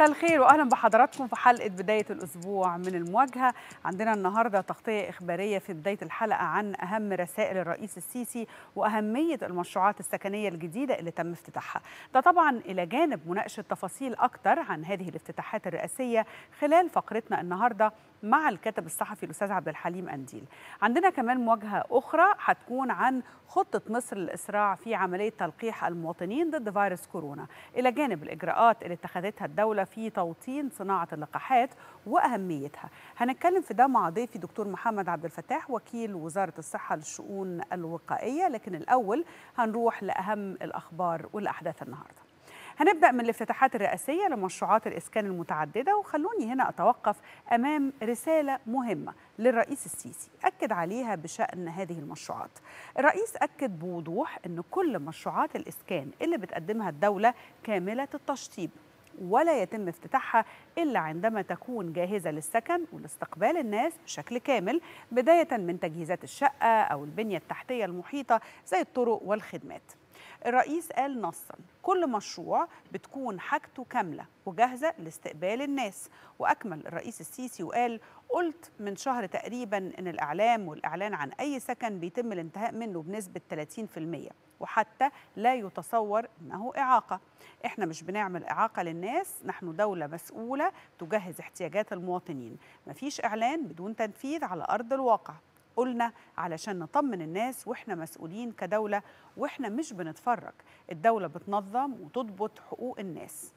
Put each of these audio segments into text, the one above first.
مساء الخير واهلا بحضراتكم في حلقه بدايه الاسبوع من المواجهه عندنا النهارده تغطيه اخباريه في بدايه الحلقه عن اهم رسائل الرئيس السيسي واهميه المشروعات السكنيه الجديده اللي تم افتتاحها ده طبعا الى جانب مناقشه تفاصيل اكتر عن هذه الافتتاحات الرئاسيه خلال فقرتنا النهارده مع الكاتب الصحفي الاستاذ عبد الحليم انديل عندنا كمان مواجهه اخرى هتكون عن خطه مصر للاسراع في عمليه تلقيح المواطنين ضد فيروس كورونا الى جانب الاجراءات اللي اتخذتها الدوله في توطين صناعه اللقاحات واهميتها هنتكلم في ده مع ضيفي دكتور محمد عبد الفتاح وكيل وزاره الصحه للشؤون الوقائيه لكن الاول هنروح لاهم الاخبار والاحداث النهارده هنبدأ من الافتتاحات الرئاسية لمشروعات الإسكان المتعددة وخلوني هنا أتوقف أمام رسالة مهمة للرئيس السيسي أكد عليها بشأن هذه المشروعات الرئيس أكد بوضوح أن كل مشروعات الإسكان اللي بتقدمها الدولة كاملة التشطيب ولا يتم افتتاحها إلا عندما تكون جاهزة للسكن ولاستقبال الناس بشكل كامل بداية من تجهيزات الشقة أو البنية التحتية المحيطة زي الطرق والخدمات الرئيس قال نصا كل مشروع بتكون حاجته كامله وجاهزه لاستقبال الناس واكمل الرئيس السيسي وقال قلت من شهر تقريبا ان الاعلام والاعلان عن اي سكن بيتم الانتهاء منه بنسبه 30% وحتى لا يتصور انه اعاقه احنا مش بنعمل اعاقه للناس نحن دوله مسؤوله تجهز احتياجات المواطنين مفيش اعلان بدون تنفيذ على ارض الواقع قلنا علشان نطمن الناس واحنا مسؤولين كدولة واحنا مش بنتفرج الدولة بتنظم وتضبط حقوق الناس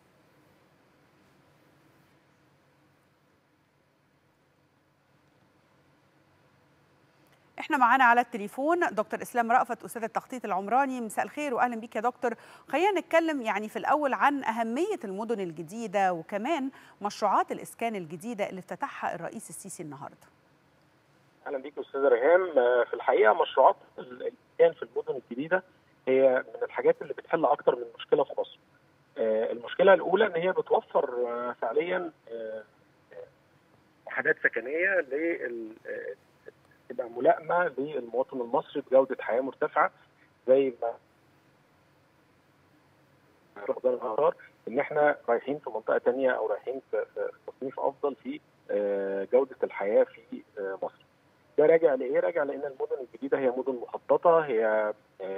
احنا معانا على التليفون دكتور اسلام رأفت استاذ التخطيط العمراني مساء الخير واهلا بيك يا دكتور خلينا نتكلم يعني في الاول عن اهميه المدن الجديده وكمان مشروعات الاسكان الجديده اللي افتتحها الرئيس السيسي النهارده اهلا بيك استاذ ريهام في الحقيقه مشروعات الاسكان في المدن الجديده هي من الحاجات اللي بتحل اكتر من مشكله في مصر. المشكله الاولى ان هي بتوفر فعليا وحدات سكنيه لل تبقى ملائمه للمواطن المصري بجوده حياه مرتفعه زي ما القرار ان احنا رايحين في منطقه ثانيه او رايحين في تصنيف افضل في جوده الحياه في مصر. ده راجع لايه؟ راجع لان المدن الجديده هي مدن مخططه هي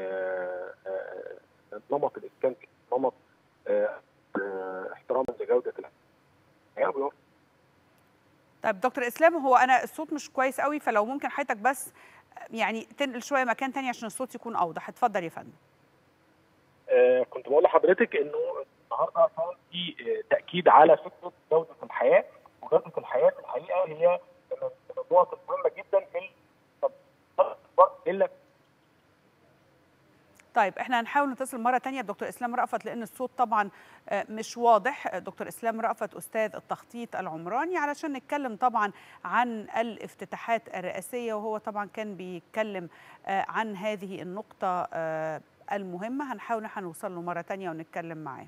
نمط الاسكان نمط احتراما لجوده الحياه طيب دكتور اسلام هو انا الصوت مش كويس قوي فلو ممكن حضرتك بس يعني تنقل شويه مكان تاني عشان الصوت يكون اوضح اتفضل يا فندم آه كنت بقول لحضرتك انه النهارده كان في تاكيد على فكره جوده الحياه وجوده الحياه في الحقيقه هي من النقط المهمه جدا في الا طيب احنا هنحاول نتصل مره ثانيه بدكتور اسلام رأفت لان الصوت طبعا مش واضح دكتور اسلام رأفت استاذ التخطيط العمراني علشان نتكلم طبعا عن الافتتاحات الرئاسيه وهو طبعا كان بيتكلم عن هذه النقطه المهمه هنحاول نحن نوصل له مره ثانيه ونتكلم معاه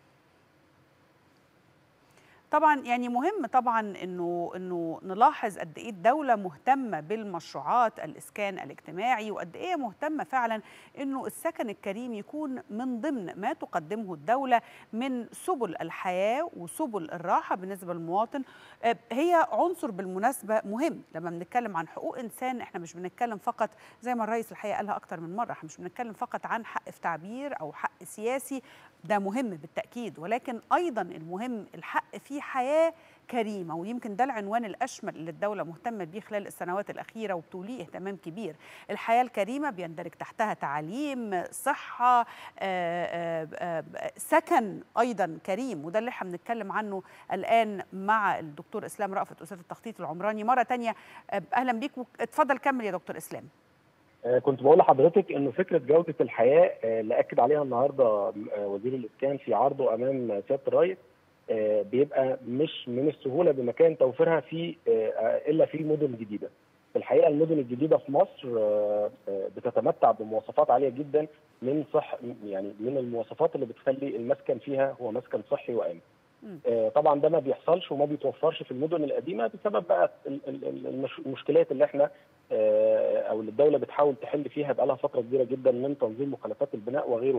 طبعا يعني مهم طبعا انه انه نلاحظ قد ايه الدوله مهتمه بالمشروعات الاسكان الاجتماعي وقد ايه مهتمه فعلا انه السكن الكريم يكون من ضمن ما تقدمه الدوله من سبل الحياه وسبل الراحه بالنسبه للمواطن هي عنصر بالمناسبه مهم لما بنتكلم عن حقوق انسان احنا مش بنتكلم فقط زي ما الرئيس الحقيقه قالها اكتر من مره احنا مش بنتكلم فقط عن حق في تعبير او حق سياسي ده مهم بالتاكيد ولكن ايضا المهم الحق في حياه كريمه ويمكن ده العنوان الاشمل اللي الدوله مهتمه بيه خلال السنوات الاخيره وبتوليه اهتمام كبير الحياه الكريمه بيندرج تحتها تعليم صحه آآ آآ سكن ايضا كريم وده اللي احنا بنتكلم عنه الان مع الدكتور اسلام رأفت استاذ التخطيط العمراني مره ثانيه اهلا بيك اتفضل كمل يا دكتور اسلام كنت بقول لحضرتك انه فكره جوده الحياه اللي اكد عليها النهارده وزير الاسكان في عرضه امام سياده الرئيس بيبقى مش من السهوله بمكان توفيرها في الا في مدن جديده. في الحقيقه المدن الجديده في مصر بتتمتع بمواصفات عاليه جدا من صح يعني من المواصفات اللي بتخلي المسكن فيها هو مسكن صحي وامن. طبعا ده ما بيحصلش وما بيتوفرش في المدن القديمه بسبب بقى المشكلات اللي احنا او اللي الدوله بتحاول تحل فيها بقى لها فتره كبيره جدا من تنظيم مخالفات البناء وغيره وغيره.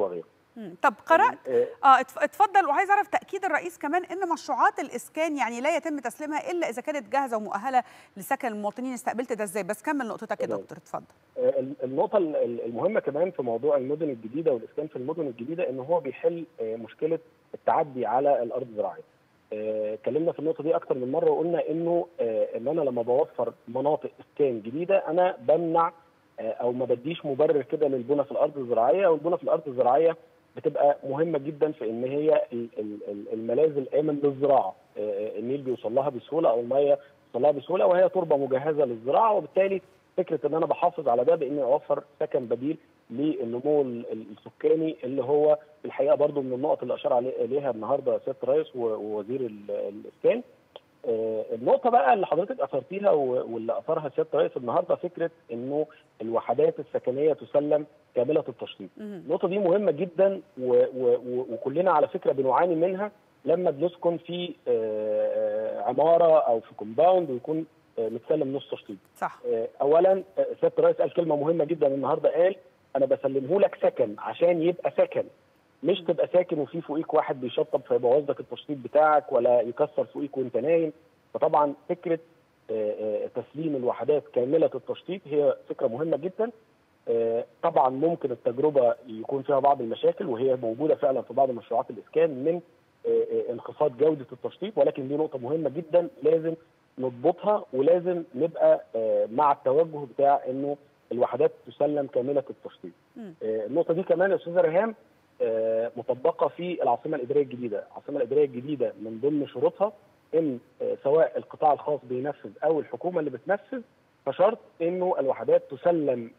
مم. طب قرات اه اتف- اتفضل وعايز اعرف تاكيد الرئيس كمان ان مشروعات الاسكان يعني لا يتم تسليمها الا اذا كانت جاهزه ومؤهله لسكن المواطنين استقبلت ده ازاي بس كمل نقطتك يا تمام. دكتور اتفضل ال- النقطة ال- ال- المهمة كمان في موضوع المدن الجديدة والإسكان في المدن الجديدة إن هو بيحل آه، مشكلة التعدي على الأرض الزراعية. آه، اتكلمنا في النقطة دي أكتر من مرة وقلنا إنه آه، إن أنا لما بوفر مناطق إسكان جديدة أنا بمنع آه، أو ما بديش مبرر كده للبنى في الأرض الزراعية والبنى في الأرض الزراعية بتبقى مهمة جدا في إن هي ال- ال- ال- الملاذ الآمن للزراعة. آه، النيل بيوصل لها بسهولة أو المية بيوصل لها بسهولة وهي تربة مجهزة للزراعة وبالتالي فكره ان انا بحافظ على ده باني اوفر سكن بديل للنمو ال- ال- السكاني اللي هو في الحقيقه برضو من النقط اللي اشار علي- اليها النهارده سياده الرئيس و- ووزير ال- الاسكان. آه، النقطه بقى اللي حضرتك اثرتيها و- واللي اثرها سياده الرئيس النهارده فكره انه الوحدات السكنيه تسلم كامله التشطيب. مم. النقطه دي مهمه جدا و و و وكلنا على فكره بنعاني منها لما بنسكن في آه، آه، عماره او في كومباوند ويكون آه، متسلم نص تشطيب. صح آه، اولا آه، سياده الرئيس قال كلمه مهمه جدا النهارده قال انا بسلمه لك سكن عشان يبقى سكن مش تبقى ساكن وفي فوقيك واحد بيشطب فيبوظ لك التشطيب بتاعك ولا يكسر فوقيك وانت نايم فطبعا فكره آه، آه، تسليم الوحدات كامله التشطيب هي فكره مهمه جدا آه، طبعا ممكن التجربه يكون فيها بعض المشاكل وهي موجوده فعلا في بعض مشروعات الاسكان من آه، آه، انخفاض جوده التشطيب ولكن دي نقطه مهمه جدا لازم نضبطها ولازم نبقى آه، مع التوجه بتاع انه الوحدات تسلم كامله التشطيب. مم. آه، النقطه دي كمان يا استاذه ريهام آه، مطبقه في العاصمه الاداريه الجديده، العاصمه الاداريه الجديده من ضمن شروطها ان آه، سواء القطاع الخاص بينفذ او الحكومه اللي بتنفذ فشرط انه الوحدات تسلم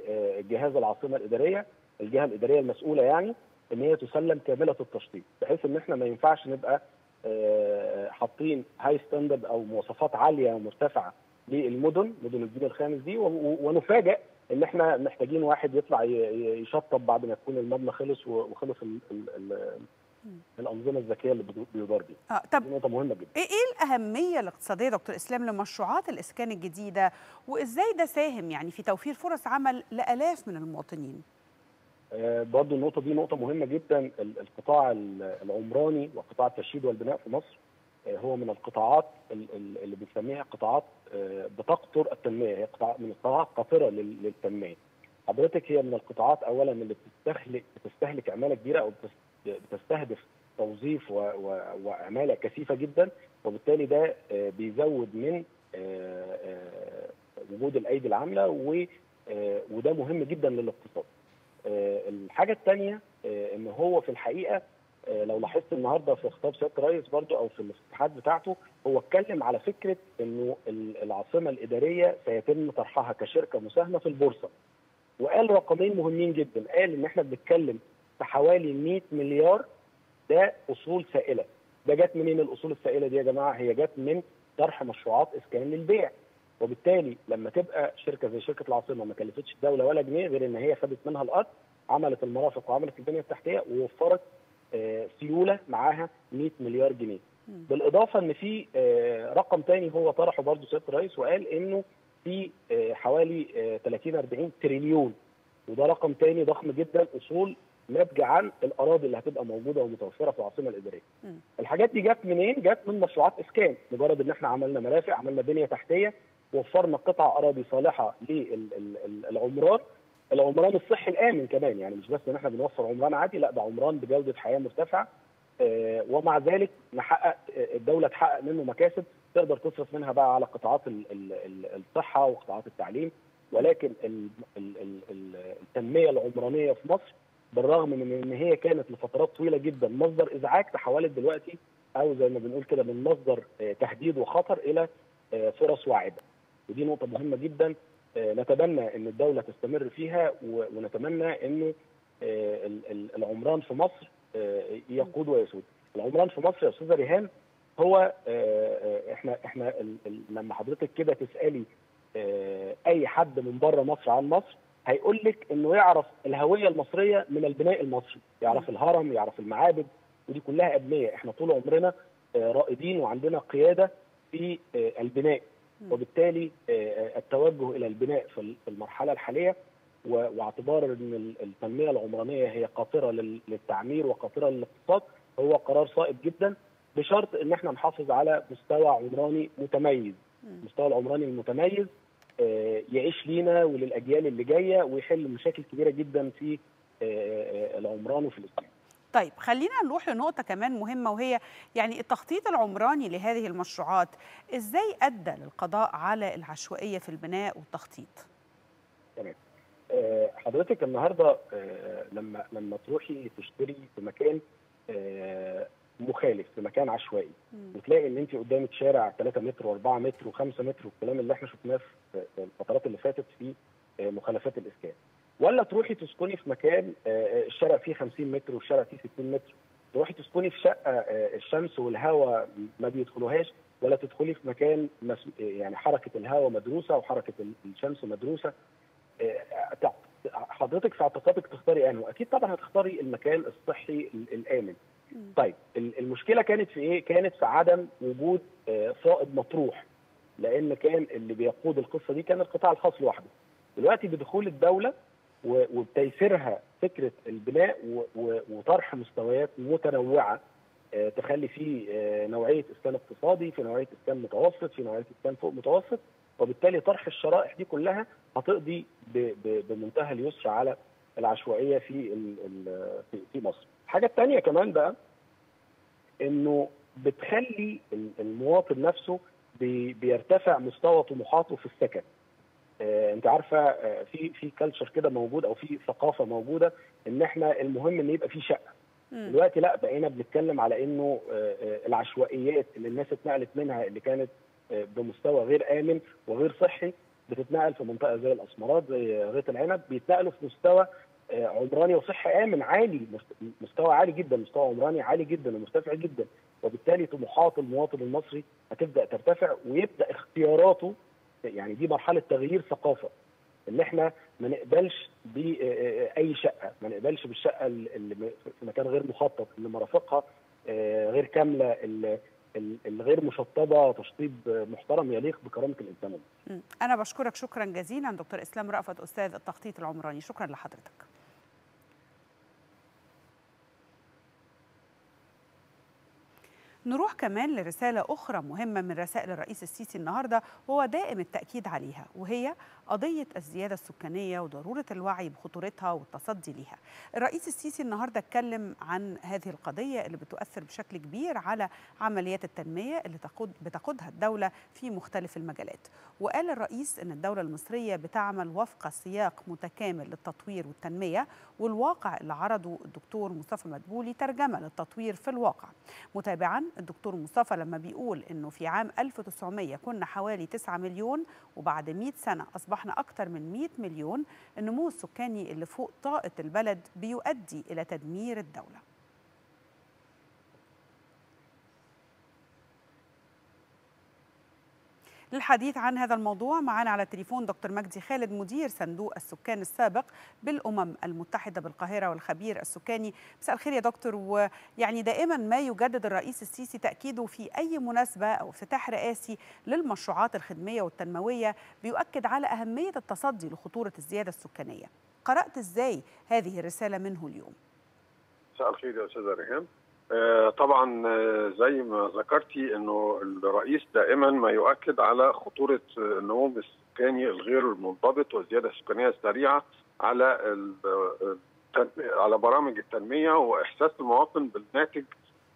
لجهاز العاصمه الاداريه الجهه الاداريه المسؤوله يعني ان هي تسلم كامله التشطيب بحيث ان احنا ما ينفعش نبقى آه، حاطين هاي ستاندرد او مواصفات عاليه ومرتفعه للمدن مدن الجيل الخامس دي و- و- ونفاجئ ان احنا محتاجين واحد يطلع ي- ي- يشطب بعد ما يكون المبنى خلص و- وخلص ال ال ال الانظمه الذكيه اللي بدو- بيدار بيها آه طب دي نقطه مهمه جدا ايه ايه الاهميه الاقتصاديه دكتور اسلام لمشروعات الاسكان الجديده وازاي ده ساهم يعني في توفير فرص عمل لالاف من المواطنين آه، برضو النقطة دي نقطة مهمة جدا ال- القطاع ال- العمراني وقطاع التشييد والبناء في مصر آه، هو من القطاعات ال- ال- اللي بنسميها قطاعات آه، بتقطر التنمية هي قطاع من القطاعات قاطرة لل- للتنمية حضرتك هي من القطاعات أولا اللي بتستهلك بتستهلك عمالة كبيرة أو بتس- بتستهدف توظيف و- و- وعمالة كثيفة جدا وبالتالي ده آه، بيزود من آه، آه، وجود الأيدي العاملة و- آه، وده مهم جدا للاقتصاد آه، الحاجه الثانيه ان هو في الحقيقه آه، لو لاحظت النهارده في خطاب سياده الرئيس برضو او في الافتتاحات بتاعته هو اتكلم على فكره انه ال- العاصمه الاداريه سيتم طرحها كشركه مساهمه في البورصه وقال رقمين مهمين جدا قال ان احنا بنتكلم في حوالي 100 مليار ده اصول سائله ده جت منين الاصول السائله دي يا جماعه هي جت من طرح مشروعات اسكان للبيع وبالتالي لما تبقى شركه زي شركه العاصمه ما كلفتش الدوله ولا جنيه غير ان هي خدت منها الارض عملت المرافق وعملت البنيه التحتيه ووفرت آه، سيوله معاها 100 مليار جنيه. مم. بالاضافه ان في آه، رقم تاني هو طرحه برضه سياده الرئيس وقال انه في آه، حوالي آه، 30 40 تريليون وده رقم تاني ضخم جدا اصول ناتجه عن الاراضي اللي هتبقى موجوده ومتوفره في العاصمه الاداريه. مم. الحاجات دي جت منين؟ جت من مشروعات اسكان، مجرد ان احنا عملنا مرافق، عملنا بنيه تحتيه، وفرنا قطع اراضي صالحه للعمران، العمران الصحي الامن كمان يعني مش بس ان احنا بنوفر عمران عادي، لا ده عمران بجوده حياه مرتفعه آه، ومع ذلك نحقق آه، الدوله تحقق منه مكاسب تقدر تصرف منها بقى على قطاعات ال- ال- ال- الصحه وقطاعات التعليم ولكن ال- ال- ال- ال- التنميه العمرانيه في مصر بالرغم من ان هي كانت لفترات طويله جدا مصدر ازعاج تحولت دلوقتي او زي ما بنقول كده من مصدر آه، تهديد وخطر الى آه، فرص واعده ودي نقطه مهمه جدا آه، نتمنى ان الدوله تستمر فيها و- ونتمنى انه آه، ال- ال- العمران في مصر آه، يقود ويسود العمران في مصر يا استاذه ريهام هو آه، آه، احنا احنا ال- ال- لما حضرتك كده تسالي آه، اي حد من بره مصر عن مصر هيقول لك انه يعرف الهويه المصريه من البناء المصري يعرف الهرم يعرف المعابد ودي كلها ابنيه احنا طول عمرنا آه، رائدين وعندنا قياده في آه، البناء مم. وبالتالي آه، التوجه الى البناء في ال- في المرحله الحاليه واعتبار ان التنميه العمرانيه هي قاطره للتعمير وقاطره للاقتصاد هو قرار صائب جدا بشرط ان احنا نحافظ على مستوى عمراني متميز المستوى العمراني المتميز يعيش لينا وللاجيال اللي جايه ويحل مشاكل كبيره جدا في العمران وفي الاسكان طيب خلينا نروح لنقطة كمان مهمة وهي يعني التخطيط العمراني لهذه المشروعات ازاي ادى للقضاء على العشوائية في البناء والتخطيط؟ تمام حضرتك النهارده لما لما تروحي تشتري في مكان مخالف في مكان عشوائي وتلاقي ان انت قدامك شارع 3 متر و4 متر و5 متر والكلام اللي احنا شفناه في الفترات اللي فاتت في مخالفات الاسكان ولا تروحي تسكني في مكان الشارع فيه 50 متر والشارع فيه 60 متر تروحي تسكني في شقه الشمس والهواء ما بيدخلوهاش ولا تدخلي في مكان يعني حركه الهواء مدروسه وحركه الشمس مدروسه حضرتك في اعتقادك تختاري انه اكيد طبعا هتختاري المكان الصحي الامن طيب المشكله كانت في ايه كانت في عدم وجود فائض مطروح لان كان اللي بيقود القصه دي كان القطاع الخاص لوحده دلوقتي بدخول الدوله وبتيسيرها فكره البناء وطرح مستويات متنوعه تخلي فيه نوعيه اسكان اقتصادي في نوعيه اسكان متوسط في نوعيه اسكان فوق متوسط وبالتالي طرح الشرائح دي كلها هتقضي بمنتهى اليسر على العشوائيه في في مصر. الحاجه الثانيه كمان بقى انه بتخلي المواطن نفسه بيرتفع مستوى طموحاته في السكن. انت عارفه في في كلتشر كده موجود او في ثقافه موجوده ان احنا المهم ان يبقى في شقه. دلوقتي لا بقينا بنتكلم على انه العشوائيات اللي الناس اتنقلت منها اللي كانت بمستوى غير امن وغير صحي بتتنقل في منطقه زي الاسمرات زي غيط العنب بيتنقلوا في مستوى عمراني وصحي امن عالي مستوى عالي جدا مستوى عمراني عالي جدا ومرتفع جدا وبالتالي طموحات المواطن المصري هتبدا ترتفع ويبدا اختياراته يعني دي مرحله تغيير ثقافه ان احنا ما نقبلش باي شقه ما نقبلش بالشقه اللي في مكان غير مخطط اللي مرافقها غير كامله الغير مشطبه تشطيب محترم يليق بكرامه الانسان انا بشكرك شكرا جزيلا دكتور اسلام رأفت استاذ التخطيط العمراني شكرا لحضرتك نروح كمان لرسالة أخرى مهمة من رسائل الرئيس السيسي النهاردة وهو دائم التأكيد عليها وهي قضية الزيادة السكانية وضرورة الوعي بخطورتها والتصدي لها الرئيس السيسي النهاردة اتكلم عن هذه القضية اللي بتؤثر بشكل كبير على عمليات التنمية اللي تقود بتقودها الدولة في مختلف المجالات وقال الرئيس أن الدولة المصرية بتعمل وفق سياق متكامل للتطوير والتنمية والواقع اللي عرضه الدكتور مصطفى مدبولي ترجمة للتطوير في الواقع متابعا الدكتور مصطفى لما بيقول انه في عام 1900 كنا حوالي 9 مليون وبعد 100 سنه اصبحنا اكثر من 100 مليون النمو السكاني اللي فوق طاقه البلد بيؤدي الى تدمير الدوله للحديث عن هذا الموضوع معنا على التليفون دكتور مجدي خالد مدير صندوق السكان السابق بالامم المتحده بالقاهره والخبير السكاني مساء الخير يا دكتور ويعني دائما ما يجدد الرئيس السيسي تاكيده في اي مناسبه او افتتاح رئاسي للمشروعات الخدميه والتنمويه بيؤكد على اهميه التصدي لخطوره الزياده السكانيه قرات ازاي هذه الرساله منه اليوم مساء الخير يا استاذه ريهام طبعا زي ما ذكرتي انه الرئيس دائما ما يؤكد على خطوره النمو السكاني الغير منضبط والزياده السكانيه السريعه على على برامج التنميه واحساس المواطن بالناتج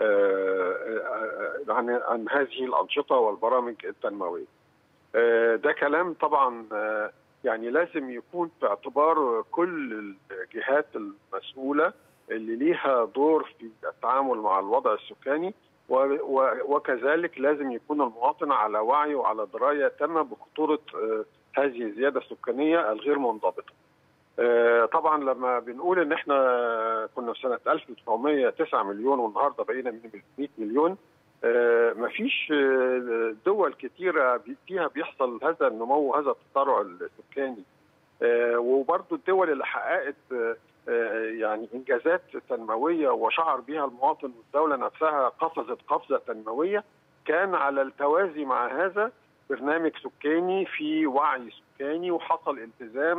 عن عن هذه الانشطه والبرامج التنمويه. ده كلام طبعا يعني لازم يكون في اعتبار كل الجهات المسؤوله اللي ليها دور في التعامل مع الوضع السكاني وكذلك لازم يكون المواطن على وعي وعلى درايه تامه بخطوره هذه الزياده السكانيه الغير منضبطه. طبعا لما بنقول ان احنا كنا في سنه 1909 مليون والنهارده بقينا 100 مليون مفيش دول كتيره فيها بيحصل هذا النمو وهذا التسارع السكاني وبرضه الدول اللي حققت يعني انجازات تنمويه وشعر بها المواطن والدوله نفسها قفزت قفزه تنمويه كان على التوازي مع هذا برنامج سكاني في وعي سكاني وحصل التزام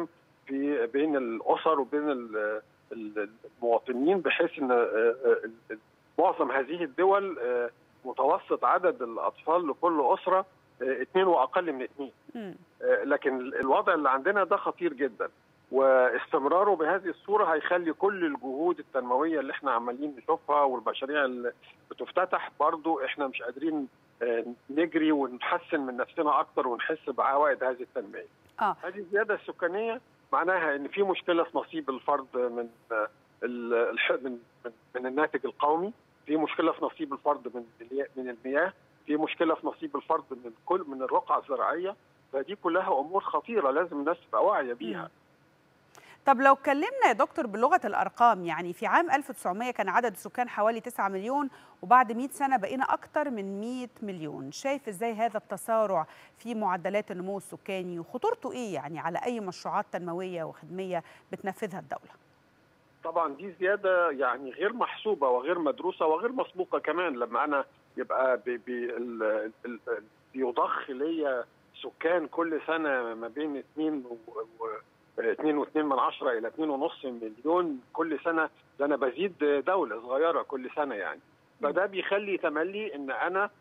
في بين الاسر وبين المواطنين بحيث ان معظم هذه الدول متوسط عدد الاطفال لكل اسره اثنين واقل من اثنين لكن الوضع اللي عندنا ده خطير جدا واستمراره بهذه الصوره هيخلي كل الجهود التنمويه اللي احنا عمالين نشوفها والمشاريع اللي بتفتتح برضو احنا مش قادرين نجري ونحسن من نفسنا اكتر ونحس بعوائد هذه التنميه. آه. هذه الزياده السكانيه معناها ان في مشكله في نصيب الفرد من من من الناتج القومي، في مشكله في نصيب الفرد من من المياه، في مشكله في نصيب الفرد من كل من الرقعه الزراعيه، فدي كلها امور خطيره لازم الناس تبقى واعيه بيها. طب لو اتكلمنا يا دكتور بلغه الارقام يعني في عام 1900 كان عدد السكان حوالي 9 مليون وبعد 100 سنه بقينا اكثر من 100 مليون شايف ازاي هذا التسارع في معدلات النمو السكاني وخطورته ايه يعني على اي مشروعات تنمويه وخدميه بتنفذها الدوله طبعا دي زياده يعني غير محسوبه وغير مدروسه وغير مسبوقه كمان لما انا يبقى بي بي ال ال بيضخ ليا سكان كل سنه ما بين 2 و 2.2 من عشرة إلى 2.5 مليون كل سنة ده أنا بزيد دولة صغيرة كل سنة يعني فده بيخلي تملي إن أنا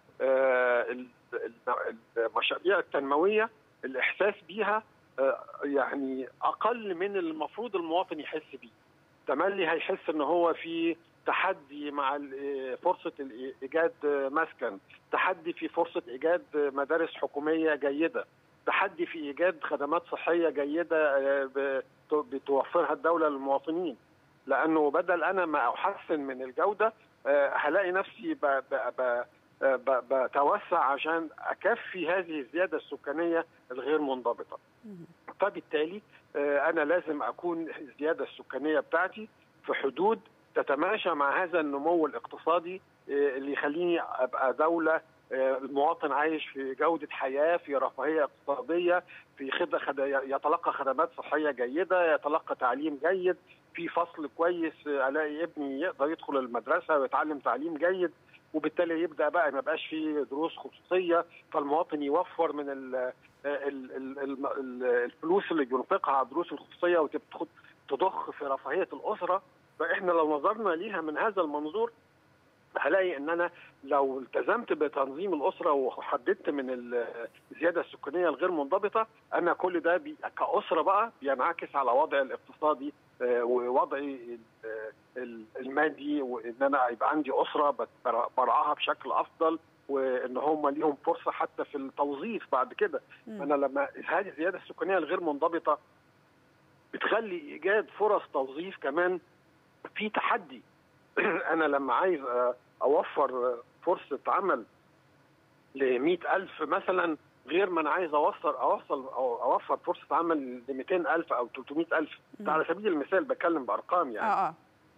المشاريع التنموية الإحساس بيها يعني أقل من المفروض المواطن يحس بيه تملي هيحس إن هو في تحدي مع فرصة إيجاد مسكن تحدي في فرصة إيجاد مدارس حكومية جيدة تحدي في ايجاد خدمات صحيه جيده بتوفرها الدوله للمواطنين لانه بدل انا ما احسن من الجوده هلاقي نفسي ب ب ب بتوسع عشان اكفي هذه الزياده السكانيه الغير منضبطه. فبالتالي انا لازم اكون الزياده السكانيه بتاعتي في حدود تتماشى مع هذا النمو الاقتصادي اللي يخليني ابقى دوله المواطن عايش في جودة حياة في رفاهية اقتصادية في خد... خد... يتلقى خدمات صحية جيدة يتلقى تعليم جيد في فصل كويس ألاقي ابني يقدر يدخل المدرسة ويتعلم تعليم جيد وبالتالي يبدا بقى ما يبقاش في دروس خصوصيه فالمواطن يوفر من ال ال ال ال الفلوس اللي بينفقها على الدروس الخصوصيه وتضخ في رفاهيه الاسره فاحنا لو نظرنا ليها من هذا المنظور هلاقي ان انا لو التزمت بتنظيم الاسره وحددت من الزياده السكانيه الغير منضبطه انا كل ده بي كاسره بقى بينعكس على وضعي الاقتصادي ووضعي المادي وان انا يبقى عندي اسره برعاها بشكل افضل وان هم ليهم فرصه حتى في التوظيف بعد كده انا لما هذه الزياده السكانيه الغير منضبطه بتخلي ايجاد فرص توظيف كمان في تحدي انا لما عايز اوفر فرصه عمل ل ألف مثلا غير ما انا عايز اوصل اوصل أو اوفر فرصه عمل ل ألف او 300000 على سبيل المثال بتكلم بارقام يعني اه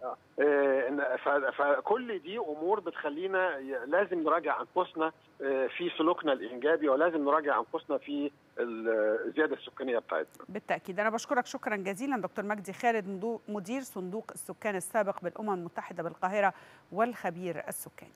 اه فكل دي امور بتخلينا لازم نراجع انفسنا في سلوكنا الانجابي ولازم نراجع انفسنا في الزياده السكانيه بتاعتنا. بالتاكيد انا بشكرك شكرا جزيلا دكتور مجدي خالد مدير صندوق السكان السابق بالامم المتحده بالقاهره والخبير السكاني.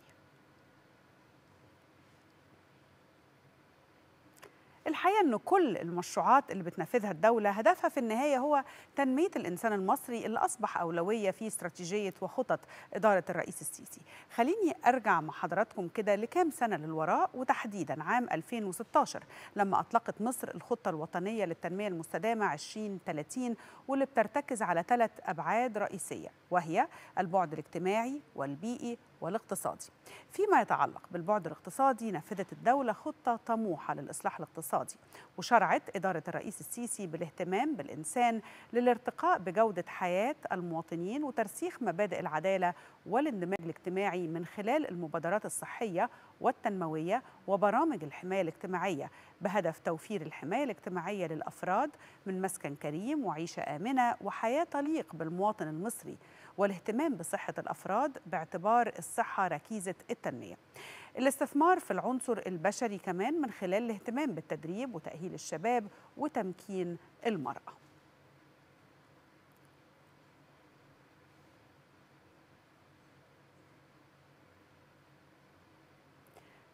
الحقيقه ان كل المشروعات اللي بتنفذها الدوله هدفها في النهايه هو تنميه الانسان المصري اللي اصبح اولويه في استراتيجيه وخطط اداره الرئيس السيسي. خليني ارجع مع حضراتكم كده لكام سنه للوراء وتحديدا عام 2016 لما اطلقت مصر الخطه الوطنيه للتنميه المستدامه 2030 واللي بترتكز على ثلاث ابعاد رئيسيه وهي البعد الاجتماعي والبيئي والاقتصادي. فيما يتعلق بالبعد الاقتصادي نفذت الدولة خطة طموحة للإصلاح الاقتصادي وشرعت إدارة الرئيس السيسي بالاهتمام بالإنسان للارتقاء بجودة حياة المواطنين وترسيخ مبادئ العدالة والاندماج الاجتماعي من خلال المبادرات الصحية والتنموية وبرامج الحماية الاجتماعية بهدف توفير الحماية الاجتماعية للأفراد من مسكن كريم وعيشة آمنة وحياة تليق بالمواطن المصري والاهتمام بصحة الأفراد باعتبار الصحة ركيزة التنمية الاستثمار في العنصر البشري كمان من خلال الاهتمام بالتدريب وتأهيل الشباب وتمكين المرأة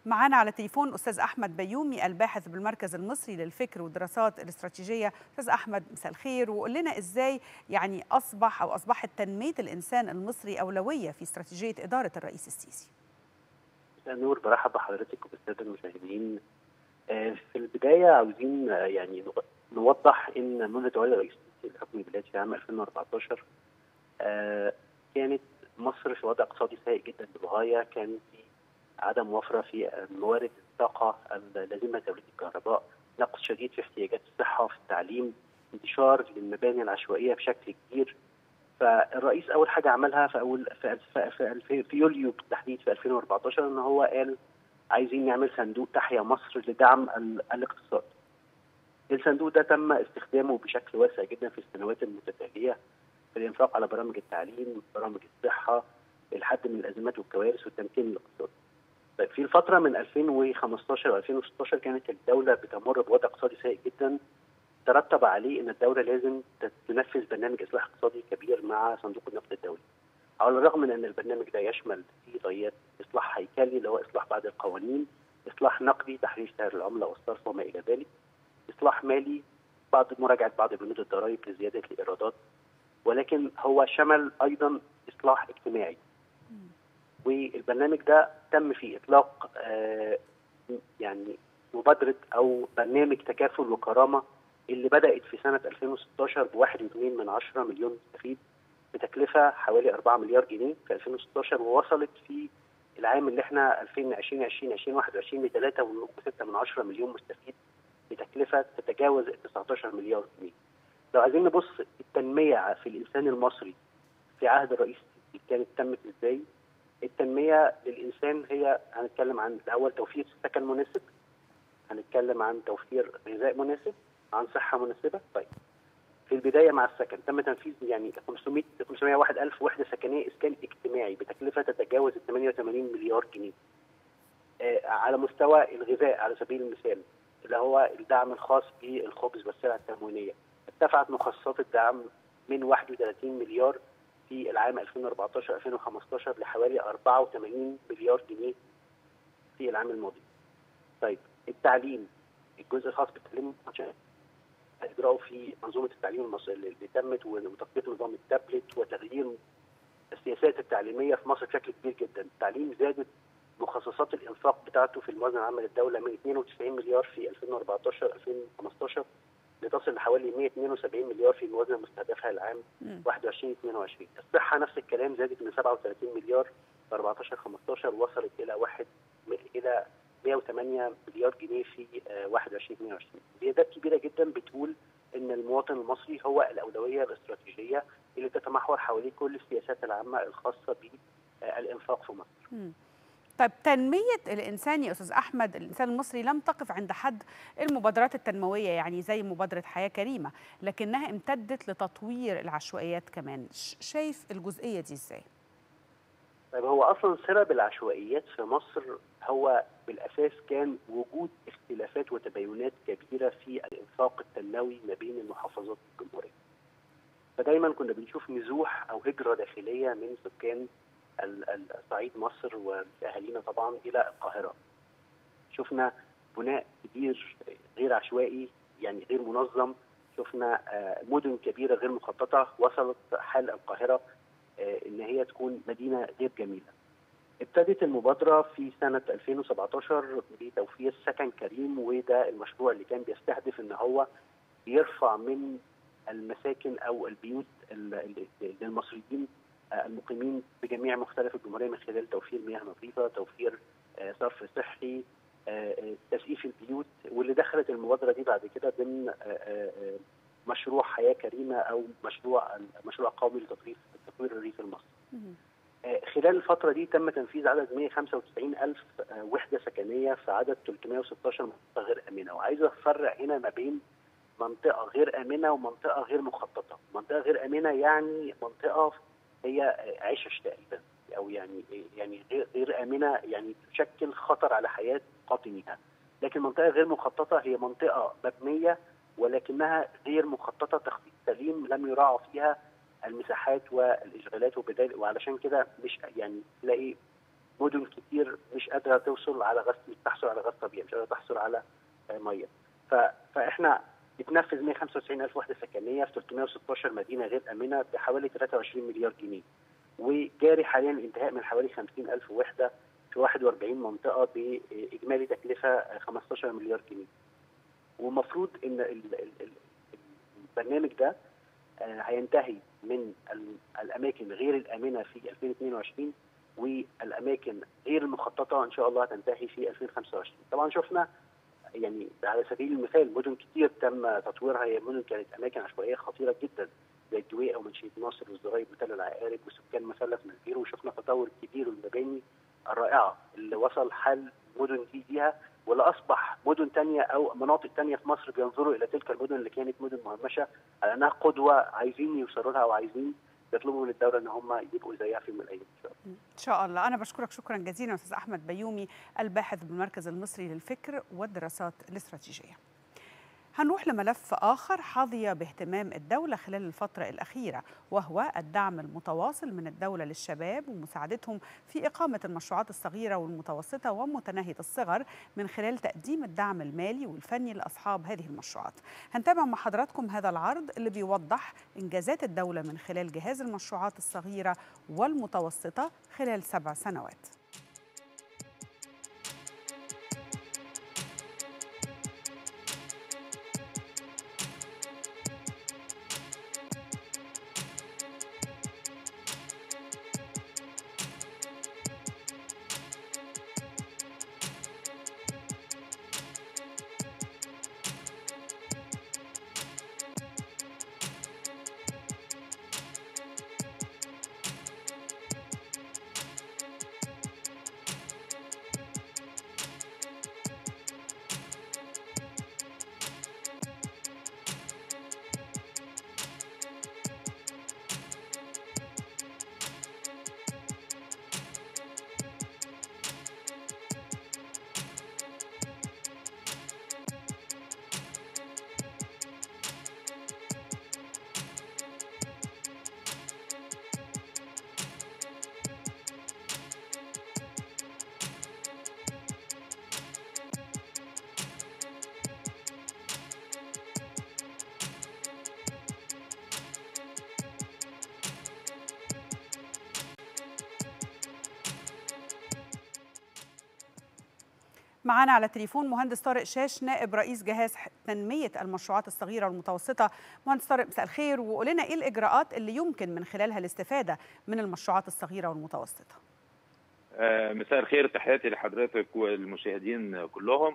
معانا على التليفون استاذ احمد بيومي الباحث بالمركز المصري للفكر والدراسات الاستراتيجيه استاذ احمد مساء الخير وقول لنا ازاي يعني اصبح او اصبحت تنميه الانسان المصري اولويه في استراتيجيه اداره الرئيس السيسي مساء النور برحب بحضرتك وبالساده المشاهدين في البدايه عاوزين يعني نوضح ان منذ تولي الرئيس السيسي لحكم البلاد في عام 2014 كانت مصر في وضع اقتصادي سيء جدا للغايه كان في عدم وفره في موارد الطاقه اللازمه لتوليد الكهرباء، نقص شديد في احتياجات الصحه في التعليم، انتشار للمباني العشوائيه بشكل كبير. فالرئيس اول حاجه عملها في اول في, في, في, في يوليو بالتحديد في 2014 ان هو قال عايزين نعمل صندوق تحيا مصر لدعم الاقتصاد. الصندوق ده تم استخدامه بشكل واسع جدا في السنوات المتتاليه في الانفاق على برامج التعليم، برامج الصحه، الحد من الازمات والكوارث والتمكين الاقتصادي. طيب في الفتره من 2015 و 2016 كانت الدوله بتمر بوضع اقتصادي سيء جدا ترتب عليه ان الدوله لازم تنفذ برنامج اصلاح اقتصادي كبير مع صندوق النقد الدولي. على الرغم من ان البرنامج ده يشمل في غايات اصلاح هيكلي اللي هو اصلاح بعض القوانين، اصلاح نقدي تحرير سعر العمله والصرف وما الى ذلك، اصلاح مالي بعض مراجعه بعض بنود الضرائب لزياده الايرادات ولكن هو شمل ايضا اصلاح اجتماعي والبرنامج ده تم فيه اطلاق آه يعني مبادره او برنامج تكافل وكرامه اللي بدات في سنه 2016 ب 1.2 من 10 مليون مستفيد بتكلفه حوالي 4 مليار جنيه في 2016 ووصلت في العام اللي احنا 2020 20 2021 ل 3.6 من 10 مليون مستفيد بتكلفه تتجاوز 19 مليار جنيه. لو عايزين نبص التنميه في الانسان المصري في عهد الرئيس كانت تمت ازاي؟ التنميه للانسان هي هنتكلم عن الاول توفير سكن مناسب هنتكلم عن توفير غذاء مناسب عن صحه مناسبه طيب في البدايه مع السكن تم تنفيذ يعني 500 501 الف وحده سكنيه اسكان اجتماعي بتكلفه تتجاوز 88 مليار جنيه آه على مستوى الغذاء على سبيل المثال اللي هو الدعم الخاص بالخبز والسلع التموينيه ارتفعت مخصصات الدعم من 31 مليار في العام 2014 2015 لحوالي 84 مليار جنيه في العام الماضي. طيب التعليم الجزء الخاص بالتعليم اجراؤه في منظومه التعليم المصري اللي تمت وتطبيق نظام التابلت وتغيير السياسات التعليميه في مصر بشكل كبير جدا، التعليم زادت مخصصات الانفاق بتاعته في الموازنه العامه للدوله من 92 مليار في 2014 2015 لتصل لحوالي 172 مليار في الموازنه المستهدفه العام 21 22 الصحه نفس الكلام زادت من 37 مليار في 14 15 وصلت الى واحد الى 108 مليار جنيه في 21 22 زيادات كبيره جدا بتقول ان المواطن المصري هو الاولويه الاستراتيجيه اللي تتمحور حوالين كل السياسات العامه الخاصه بالانفاق في مصر. م. طيب تنمية الإنسان يا أستاذ أحمد الإنسان المصري لم تقف عند حد المبادرات التنموية يعني زي مبادرة حياة كريمة لكنها امتدت لتطوير العشوائيات كمان شايف الجزئية دي إزاي؟ طيب هو أصلا سبب العشوائيات في مصر هو بالأساس كان وجود اختلافات وتباينات كبيرة في الإنفاق التنموي ما بين المحافظات الجمهورية فدايما كنا بنشوف نزوح أو هجرة داخلية من سكان صعيد مصر واهالينا طبعا الى القاهره. شفنا بناء كبير غير عشوائي يعني غير منظم، شفنا مدن كبيره غير مخططه وصلت حال القاهره ان هي تكون مدينه غير جميله. ابتدت المبادره في سنه 2017 بتوفير سكن كريم وده المشروع اللي كان بيستهدف ان هو يرفع من المساكن او البيوت للمصريين المقيمين بجميع مختلف الجمهوريه من خلال توفير مياه نظيفه، توفير صرف صحي، تسقيف البيوت واللي دخلت المبادره دي بعد كده ضمن مشروع حياه كريمه او مشروع مشروع قومي لتطوير تطوير الريف المصري. خلال الفتره دي تم تنفيذ عدد 195 الف وحده سكنيه في عدد 316 منطقه غير امنه وعايز افرق هنا ما بين منطقه غير امنه ومنطقه غير مخططه، منطقه غير امنه يعني منطقه هي عشش تقريبا او يعني يعني غير غير امنه يعني تشكل خطر على حياه قاطنيها لكن منطقه غير مخططه هي منطقه مبنيه ولكنها غير مخططه تخطيط سليم لم يراعى فيها المساحات والاشغالات وبدال وعلشان كده مش يعني تلاقي مدن كتير مش قادره توصل على غاز مش تحصل على غاز طبيعي مش قادره تحصل على ميه فاحنا بتنفذ 195 الف وحده سكنيه في 316 مدينه غير امنه بحوالي 23 مليار جنيه وجاري حاليا الانتهاء من حوالي 50 الف وحده في 41 منطقه باجمالي تكلفه 15 مليار جنيه ومفروض ان البرنامج ده هينتهي من الاماكن غير الامنه في 2022 والاماكن غير المخططه ان شاء الله هتنتهي في 2025 طبعا شفنا يعني على سبيل المثال مدن كتير تم تطويرها هي مدن كانت اماكن عشوائيه خطيره جدا زي الدويقه ومنشيه ناصر والزرايب وتل العقارب وسكان مثلث منبير وشفنا تطور كبير والمباني الرائعه اللي وصل حل مدن دي ليها واللي اصبح مدن تانية او مناطق تانية في مصر بينظروا الى تلك المدن اللي كانت مدن مهمشه على انها قدوه عايزين يوصلوا لها وعايزين يطلبوا من الدوله ان هم يبقوا زيها في يوم من الايام ان شاء الله. ان شاء الله انا بشكرك شكرا جزيلا استاذ احمد بيومي الباحث بالمركز المصري للفكر والدراسات الاستراتيجيه. هنروح لملف آخر حظي باهتمام الدولة خلال الفترة الأخيرة وهو الدعم المتواصل من الدولة للشباب ومساعدتهم في إقامة المشروعات الصغيرة والمتوسطة ومتناهية الصغر من خلال تقديم الدعم المالي والفني لأصحاب هذه المشروعات هنتابع مع حضراتكم هذا العرض اللي بيوضح إنجازات الدولة من خلال جهاز المشروعات الصغيرة والمتوسطة خلال سبع سنوات معانا على التليفون مهندس طارق شاش نائب رئيس جهاز تنمية المشروعات الصغيرة والمتوسطة مهندس طارق مساء الخير وقول لنا إيه الإجراءات اللي يمكن من خلالها الاستفادة من المشروعات الصغيرة والمتوسطة آه مساء الخير تحياتي لحضرتك والمشاهدين كلهم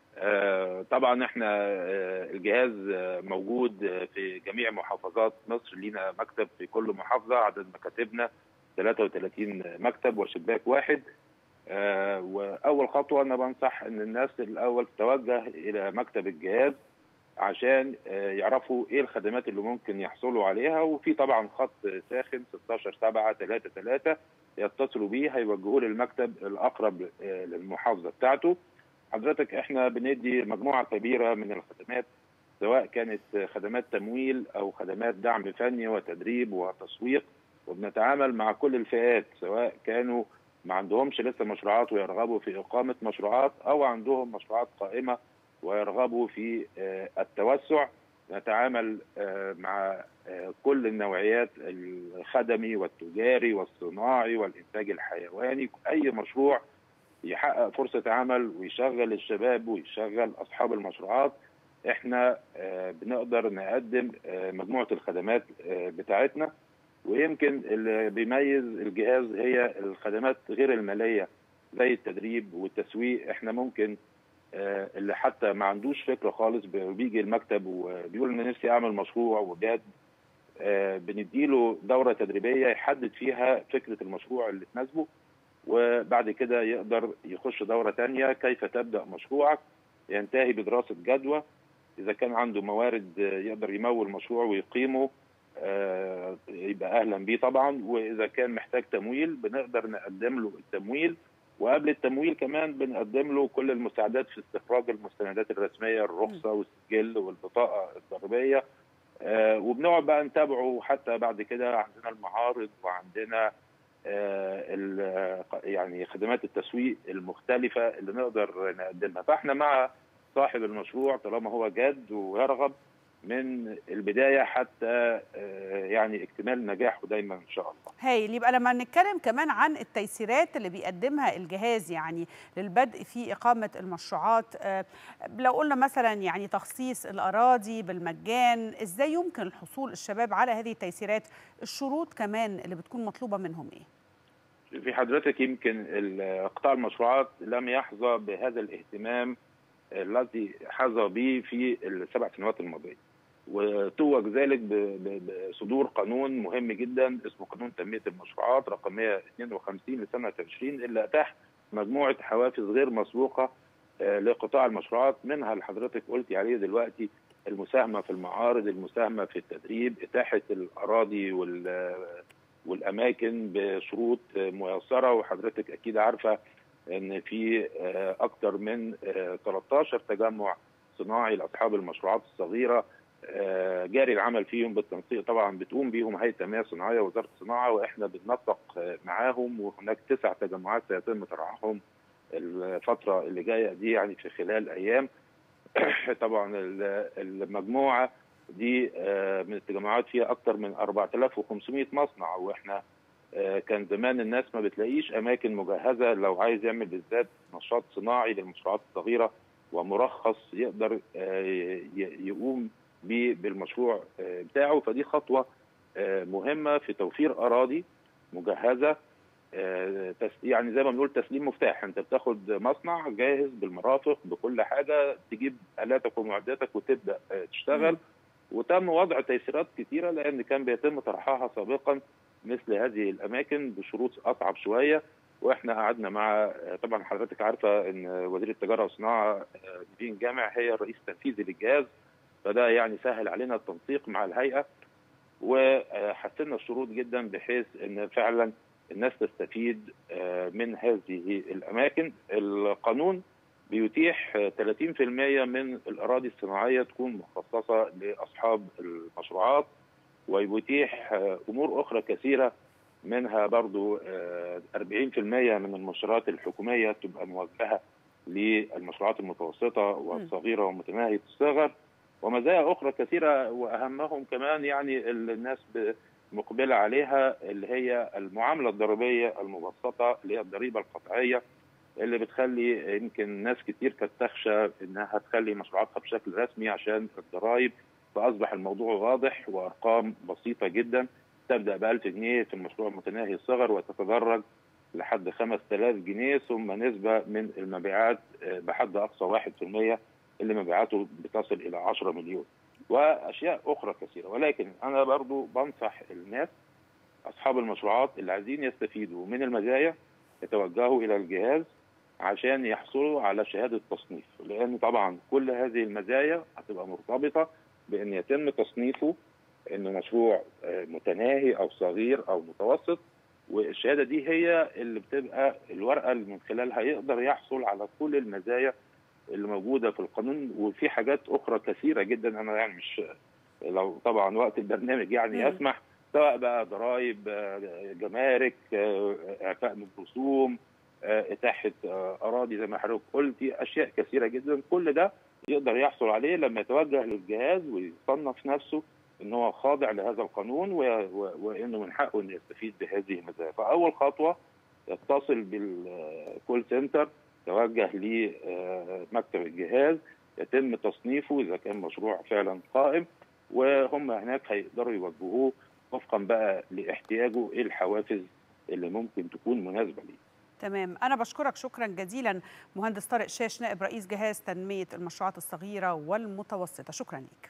آه طبعا احنا آه الجهاز موجود في جميع محافظات مصر لينا مكتب في كل محافظة عدد مكاتبنا 33 مكتب وشباك واحد آه واول خطوه انا بنصح ان الناس الاول تتوجه الى مكتب الجهاز عشان آه يعرفوا ايه الخدمات اللي ممكن يحصلوا عليها وفي طبعا خط ساخن 16 7 3 3 يتصلوا بيه هيوجهوه للمكتب الاقرب آه للمحافظه بتاعته حضرتك احنا بندي مجموعه كبيره من الخدمات سواء كانت خدمات تمويل او خدمات دعم فني وتدريب وتسويق وبنتعامل مع كل الفئات سواء كانوا ما عندهمش لسه مشروعات ويرغبوا في إقامة مشروعات أو عندهم مشروعات قائمة ويرغبوا في التوسع نتعامل مع كل النوعيات الخدمي والتجاري والصناعي والإنتاج الحيواني أي مشروع يحقق فرصة عمل ويشغل الشباب ويشغل أصحاب المشروعات احنا بنقدر نقدم مجموعة الخدمات بتاعتنا ويمكن اللي بيميز الجهاز هي الخدمات غير الماليه زي التدريب والتسويق احنا ممكن آه اللي حتى ما عندوش فكره خالص بيجي المكتب وبيقول انا نفسي اعمل مشروع وجاد آه بنديله دوره تدريبيه يحدد فيها فكره المشروع اللي تناسبه وبعد كده يقدر يخش دوره تانية كيف تبدا مشروعك ينتهي بدراسه جدوى اذا كان عنده موارد يقدر يمول مشروع ويقيمه آه يبقى اهلا بيه طبعا واذا كان محتاج تمويل بنقدر نقدم له التمويل وقبل التمويل كمان بنقدم له كل المساعدات في استخراج المستندات الرسميه الرخصه والسجل والبطاقه الضريبيه آه وبنقعد بقى نتابعه حتى بعد كده عندنا المعارض وعندنا يعني خدمات التسويق المختلفه اللي نقدر نقدمها فاحنا مع صاحب المشروع طالما هو جاد ويرغب من البدايه حتى يعني اكتمال نجاحه دايما ان شاء الله. هايل يبقى لما نتكلم كمان عن التيسيرات اللي بيقدمها الجهاز يعني للبدء في اقامه المشروعات لو قلنا مثلا يعني تخصيص الاراضي بالمجان ازاي يمكن الحصول الشباب على هذه التيسيرات الشروط كمان اللي بتكون مطلوبه منهم ايه؟ في حضرتك يمكن قطاع المشروعات لم يحظى بهذا الاهتمام الذي حظى به في السبع سنوات الماضيه. وتوج ذلك بصدور قانون مهم جدا اسمه قانون تنميه المشروعات رقم 152 لسنه 20 اللي اتاح مجموعه حوافز غير مسبوقه لقطاع المشروعات منها اللي حضرتك قلتي عليه دلوقتي المساهمه في المعارض، المساهمه في التدريب، اتاحه الاراضي والاماكن بشروط ميسره وحضرتك اكيد عارفه ان في اكثر من 13 تجمع صناعي لاصحاب المشروعات الصغيره جاري العمل فيهم بالتنسيق طبعا بتقوم بيهم هيئه التنميه الصناعيه ووزاره الصناعه واحنا بننسق معاهم وهناك تسع تجمعات سيتم طرحهم الفتره اللي جايه دي يعني في خلال ايام طبعا المجموعه دي من التجمعات فيها اكثر من 4500 مصنع واحنا كان زمان الناس ما بتلاقيش اماكن مجهزه لو عايز يعمل بالذات نشاط صناعي للمشروعات الصغيره ومرخص يقدر يقوم بالمشروع بتاعه فدي خطوه مهمه في توفير اراضي مجهزه يعني زي ما بنقول تسليم مفتاح انت بتاخد مصنع جاهز بالمرافق بكل حاجه تجيب الاتك ومعداتك وتبدا تشتغل وتم وضع تيسيرات كثيره لان كان بيتم طرحها سابقا مثل هذه الاماكن بشروط اصعب شويه واحنا قعدنا مع طبعا حضرتك عارفه ان وزير التجاره والصناعه نيفين جامع هي الرئيس التنفيذي للجهاز فده يعني سهل علينا التنسيق مع الهيئه وحسنا الشروط جدا بحيث ان فعلا الناس تستفيد من هذه الاماكن القانون بيتيح 30% من الاراضي الصناعيه تكون مخصصه لاصحاب المشروعات ويتيح امور اخرى كثيره منها برضو 40% من المنشورات الحكوميه تبقى موجهه للمشروعات المتوسطه والصغيره ومتناهيه الصغر ومزايا اخرى كثيره واهمهم كمان يعني الناس مقبله عليها اللي هي المعامله الضريبيه المبسطه اللي هي الضريبه القطعيه اللي بتخلي يمكن ناس كتير كانت تخشى انها تخلي مشروعاتها بشكل رسمي عشان الضرائب فاصبح الموضوع واضح وارقام بسيطه جدا تبدا ب 1000 جنيه في المشروع متناهي الصغر وتتدرج لحد 5000 جنيه ثم نسبه من المبيعات بحد اقصى 1% اللي مبيعاته بتصل الى 10 مليون واشياء اخرى كثيره ولكن انا برضو بنصح الناس اصحاب المشروعات اللي عايزين يستفيدوا من المزايا يتوجهوا الى الجهاز عشان يحصلوا على شهاده تصنيف لان طبعا كل هذه المزايا هتبقى مرتبطه بان يتم تصنيفه انه مشروع متناهي او صغير او متوسط والشهاده دي هي اللي بتبقى الورقه اللي من خلالها يقدر يحصل على كل المزايا اللي موجوده في القانون وفي حاجات اخرى كثيره جدا انا يعني مش لو طبعا وقت البرنامج يعني مم. يسمح سواء بقى ضرائب جمارك اعفاء من الرسوم اتاحه اراضي زي ما حضرتك قلتي اشياء كثيره جدا كل ده يقدر يحصل عليه لما يتوجه للجهاز ويصنف نفسه ان هو خاضع لهذا القانون وانه من حقه انه يستفيد بهذه المزايا فاول خطوه يتصل بالكول سنتر توجه لمكتب الجهاز يتم تصنيفه اذا كان مشروع فعلا قائم وهم هناك هيقدروا يوجهوه وفقا بقى لاحتياجه ايه الحوافز اللي ممكن تكون مناسبه ليه. تمام أنا بشكرك شكرا جزيلا مهندس طارق شاش نائب رئيس جهاز تنمية المشروعات الصغيرة والمتوسطة شكرا لك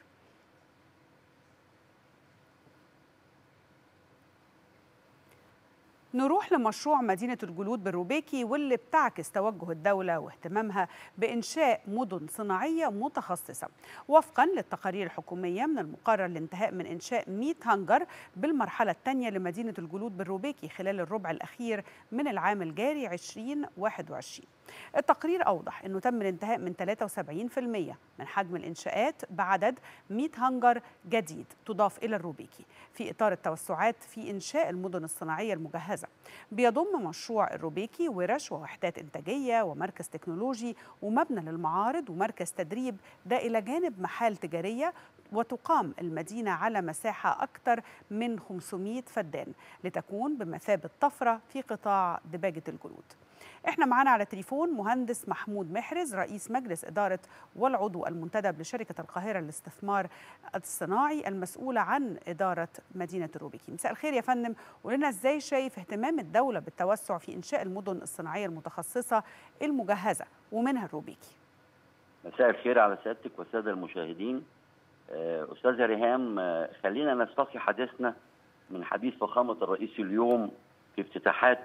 نروح لمشروع مدينة الجلود بالروبيكي واللي بتعكس توجه الدولة واهتمامها بإنشاء مدن صناعية متخصصة وفقا للتقارير الحكومية من المقرر الانتهاء من إنشاء 100 هنجر بالمرحلة الثانية لمدينة الجلود بالروبيكي خلال الربع الأخير من العام الجاري 2021 التقرير أوضح أنه تم الانتهاء من 73% من حجم الإنشاءات بعدد 100 هنجر جديد تضاف إلى الروبيكي في إطار التوسعات في إنشاء المدن الصناعية المجهزة بيضم مشروع الروبيكي ورش ووحدات إنتاجية ومركز تكنولوجي ومبنى للمعارض ومركز تدريب ده إلى جانب محال تجارية وتقام المدينة على مساحة أكثر من 500 فدان لتكون بمثابة طفرة في قطاع دباجة الجلود احنا معانا على تليفون مهندس محمود محرز رئيس مجلس إدارة والعضو المنتدب لشركة القاهرة للاستثمار الصناعي المسؤولة عن إدارة مدينة الروبيكي مساء الخير يا فندم قولنا ازاي شايف اهتمام الدولة بالتوسع في إنشاء المدن الصناعية المتخصصة المجهزة ومنها الروبيكي مساء الخير على سيادتك والساده المشاهدين استاذه ريهام خلينا نستقي حديثنا من حديث فخامه الرئيس اليوم في افتتاحات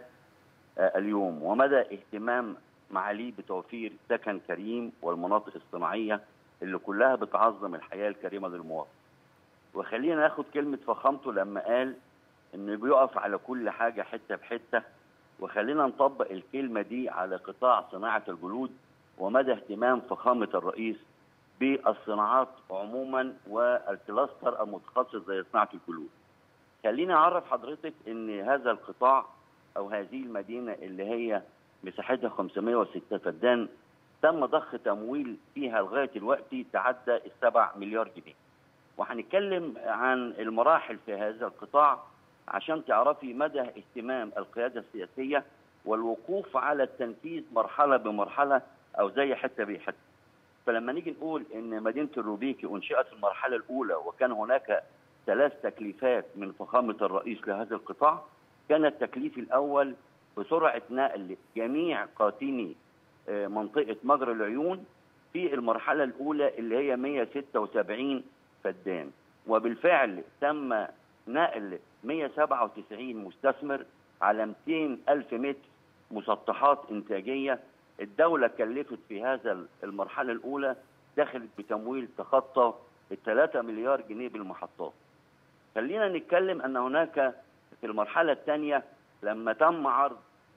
اليوم ومدى اهتمام معاليه بتوفير سكن كريم والمناطق الصناعيه اللي كلها بتعظم الحياه الكريمه للمواطن. وخلينا ناخد كلمه فخامته لما قال انه بيقف على كل حاجه حته بحته وخلينا نطبق الكلمه دي على قطاع صناعه الجلود ومدى اهتمام فخامه الرئيس بالصناعات عموما والكلاستر المتخصص زي صناعه الجلود. خليني اعرف حضرتك ان هذا القطاع او هذه المدينه اللي هي مساحتها 506 فدان تم ضخ تمويل فيها لغايه دلوقتي تعدى السبع مليار جنيه. وهنتكلم عن المراحل في هذا القطاع عشان تعرفي مدى اهتمام القياده السياسيه والوقوف على التنفيذ مرحله بمرحله او زي حته بحته. فلما نيجي نقول ان مدينه الروبيكي انشئت في المرحله الاولى وكان هناك ثلاث تكليفات من فخامه الرئيس لهذا القطاع كان التكليف الاول بسرعه نقل جميع قاطني منطقه مجرى العيون في المرحله الاولى اللي هي 176 فدان وبالفعل تم نقل 197 مستثمر على 200 ألف متر مسطحات إنتاجية الدولة كلفت في هذا المرحلة الأولى دخلت بتمويل تخطى ال 3 مليار جنيه بالمحطات. خلينا نتكلم أن هناك في المرحلة الثانية لما تم عرض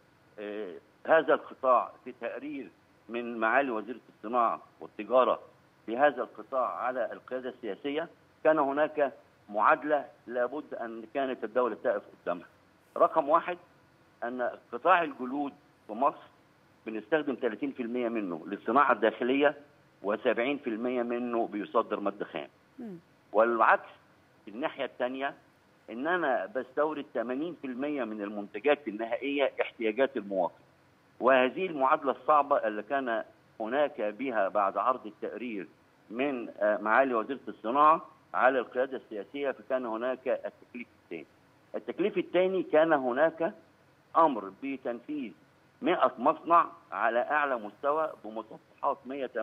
آه هذا القطاع في تقرير من معالي وزيرة الصناعة والتجارة لهذا القطاع على القيادة السياسية كان هناك معادلة لابد أن كانت الدولة تقف قدامها. رقم واحد أن قطاع الجلود في مصر بنستخدم 30% منه للصناعه الداخليه و70% منه بيصدر ماده خام. والعكس في الناحيه الثانيه ان انا بستورد 80% من المنتجات النهائيه احتياجات المواطن. وهذه المعادله الصعبه اللي كان هناك بها بعد عرض التقرير من معالي وزيره الصناعه على القياده السياسيه فكان هناك التكليف الثاني. التكليف الثاني كان هناك امر بتنفيذ 100 مصنع على اعلى مستوى بمسطحات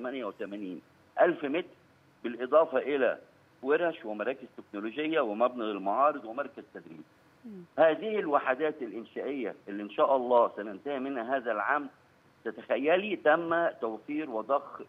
188 الف متر بالاضافه الى ورش ومراكز تكنولوجيه ومبنى للمعارض ومركز تدريب. هذه الوحدات الانشائيه اللي ان شاء الله سننتهي منها هذا العام تتخيلي تم توفير وضخ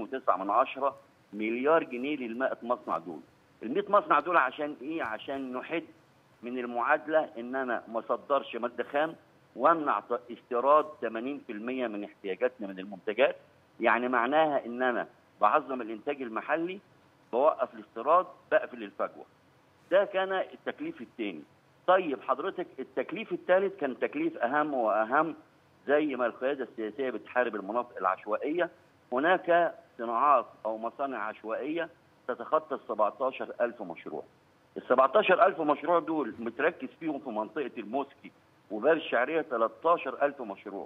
2.9 مليار جنيه لل 100 مصنع دول. ال 100 مصنع دول عشان ايه؟ عشان نحد من المعادله ان انا ما اصدرش ماده خام وامنع استيراد 80% من احتياجاتنا من المنتجات يعني معناها ان انا بعظم الانتاج المحلي بوقف الاستيراد بقفل الفجوه ده كان التكليف الثاني طيب حضرتك التكليف الثالث كان تكليف اهم واهم زي ما القياده السياسيه بتحارب المناطق العشوائيه هناك صناعات او مصانع عشوائيه تتخطى ال 17000 مشروع ال 17000 مشروع دول متركز فيهم في منطقه الموسكي وباب الشعريه 13000 مشروع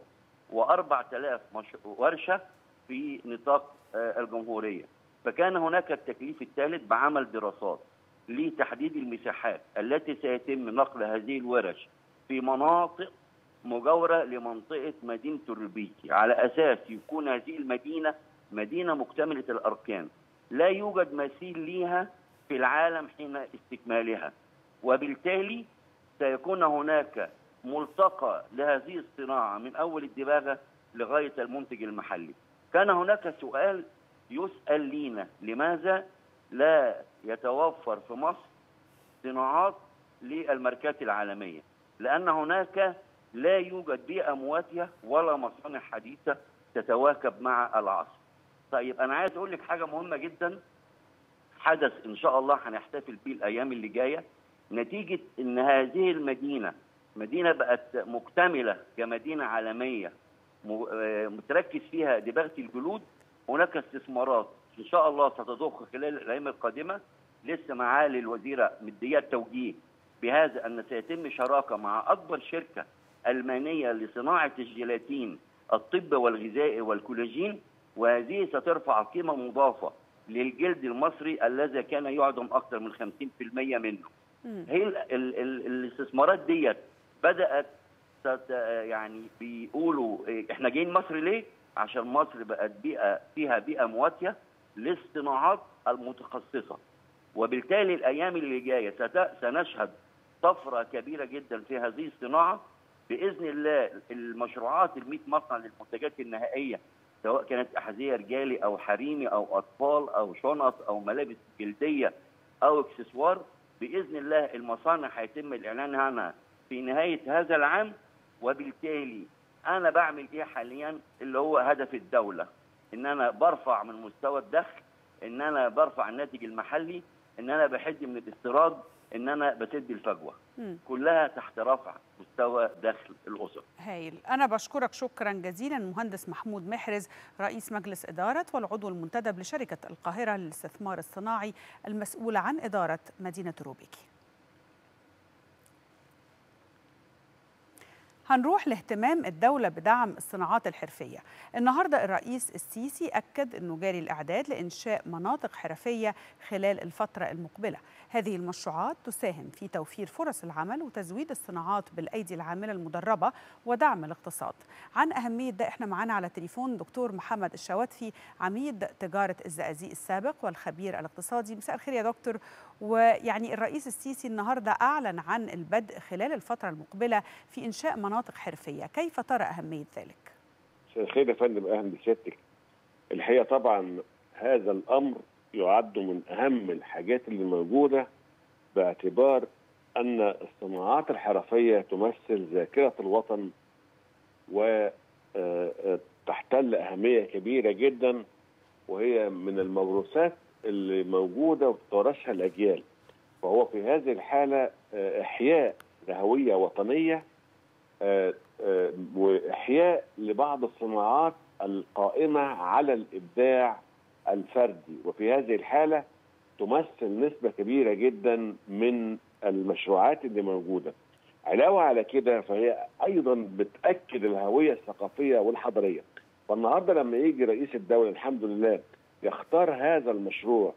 و4000 مش... ورشه في نطاق الجمهوريه فكان هناك التكليف الثالث بعمل دراسات لتحديد المساحات التي سيتم نقل هذه الورش في مناطق مجاوره لمنطقه مدينه الربيكي على اساس يكون هذه المدينه مدينه مكتمله الاركان لا يوجد مثيل ليها في العالم حين استكمالها وبالتالي سيكون هناك ملتقى لهذه الصناعه من اول الدباغه لغايه المنتج المحلي. كان هناك سؤال يسال لينا لماذا لا يتوفر في مصر صناعات للماركات العالميه؟ لان هناك لا يوجد بيئه مواتيه ولا مصانع حديثه تتواكب مع العصر. طيب انا عايز اقول لك حاجه مهمه جدا حدث ان شاء الله هنحتفل بيه الايام اللي جايه نتيجه ان هذه المدينه مدينه بقت مكتمله كمدينه عالميه متركز فيها دباغه الجلود هناك استثمارات ان شاء الله ستضخ خلال الايام القادمه لسه معالي الوزيره مديه توجيه بهذا ان سيتم شراكه مع اكبر شركه المانيه لصناعه الجيلاتين الطب والغذائي والكولاجين وهذه سترفع قيمه مضافه للجلد المصري الذي كان يعدم اكثر من 50% منه. هي ال ال ال الاستثمارات ديت بدات يعني بيقولوا احنا جايين مصر ليه؟ عشان مصر بقت بيئه فيها بيئه مواتيه للصناعات المتخصصه. وبالتالي الايام اللي جايه سنشهد طفره كبيره جدا في هذه الصناعه باذن الله المشروعات ال 100 مصنع للمنتجات النهائيه سواء كانت احذيه رجالي او حريمي او اطفال او شنط او ملابس جلديه او اكسسوار باذن الله المصانع هيتم الاعلان عنها في نهايه هذا العام وبالتالي انا بعمل ايه حاليا اللي هو هدف الدوله ان انا برفع من مستوى الدخل ان انا برفع الناتج المحلي ان انا بحد من الاستيراد ان انا بسد الفجوه م. كلها تحت رفع مستوى دخل الاسر هايل انا بشكرك شكرا جزيلا المهندس محمود محرز رئيس مجلس اداره والعضو المنتدب لشركه القاهره للاستثمار الصناعي المسؤوله عن اداره مدينه روبيكي هنروح لاهتمام الدولة بدعم الصناعات الحرفية النهاردة الرئيس السيسي أكد أنه جاري الإعداد لإنشاء مناطق حرفية خلال الفترة المقبلة هذه المشروعات تساهم في توفير فرص العمل وتزويد الصناعات بالأيدي العاملة المدربة ودعم الاقتصاد عن أهمية ده إحنا معانا على تليفون دكتور محمد الشواتفي عميد تجارة الزقازيق السابق والخبير الاقتصادي مساء الخير يا دكتور ويعني الرئيس السيسي النهاردة أعلن عن البدء خلال الفترة المقبلة في إنشاء مناطق حرفية كيف ترى أهمية ذلك؟ مساء الخير يا فندم أهلا بسيادتك الحقيقة طبعا هذا الأمر يعد من أهم الحاجات اللي موجودة باعتبار أن الصناعات الحرفية تمثل ذاكرة الوطن وتحتل أهمية كبيرة جدا وهي من الموروثات اللي موجودة وتتوارثها الأجيال فهو في هذه الحالة إحياء لهوية وطنية وإحياء لبعض الصناعات القائمة على الإبداع الفردي وفي هذه الحالة تمثل نسبة كبيرة جدا من المشروعات اللي موجودة علاوة على كده فهي أيضا بتأكد الهوية الثقافية والحضارية فالنهاردة لما يجي رئيس الدولة الحمد لله يختار هذا المشروع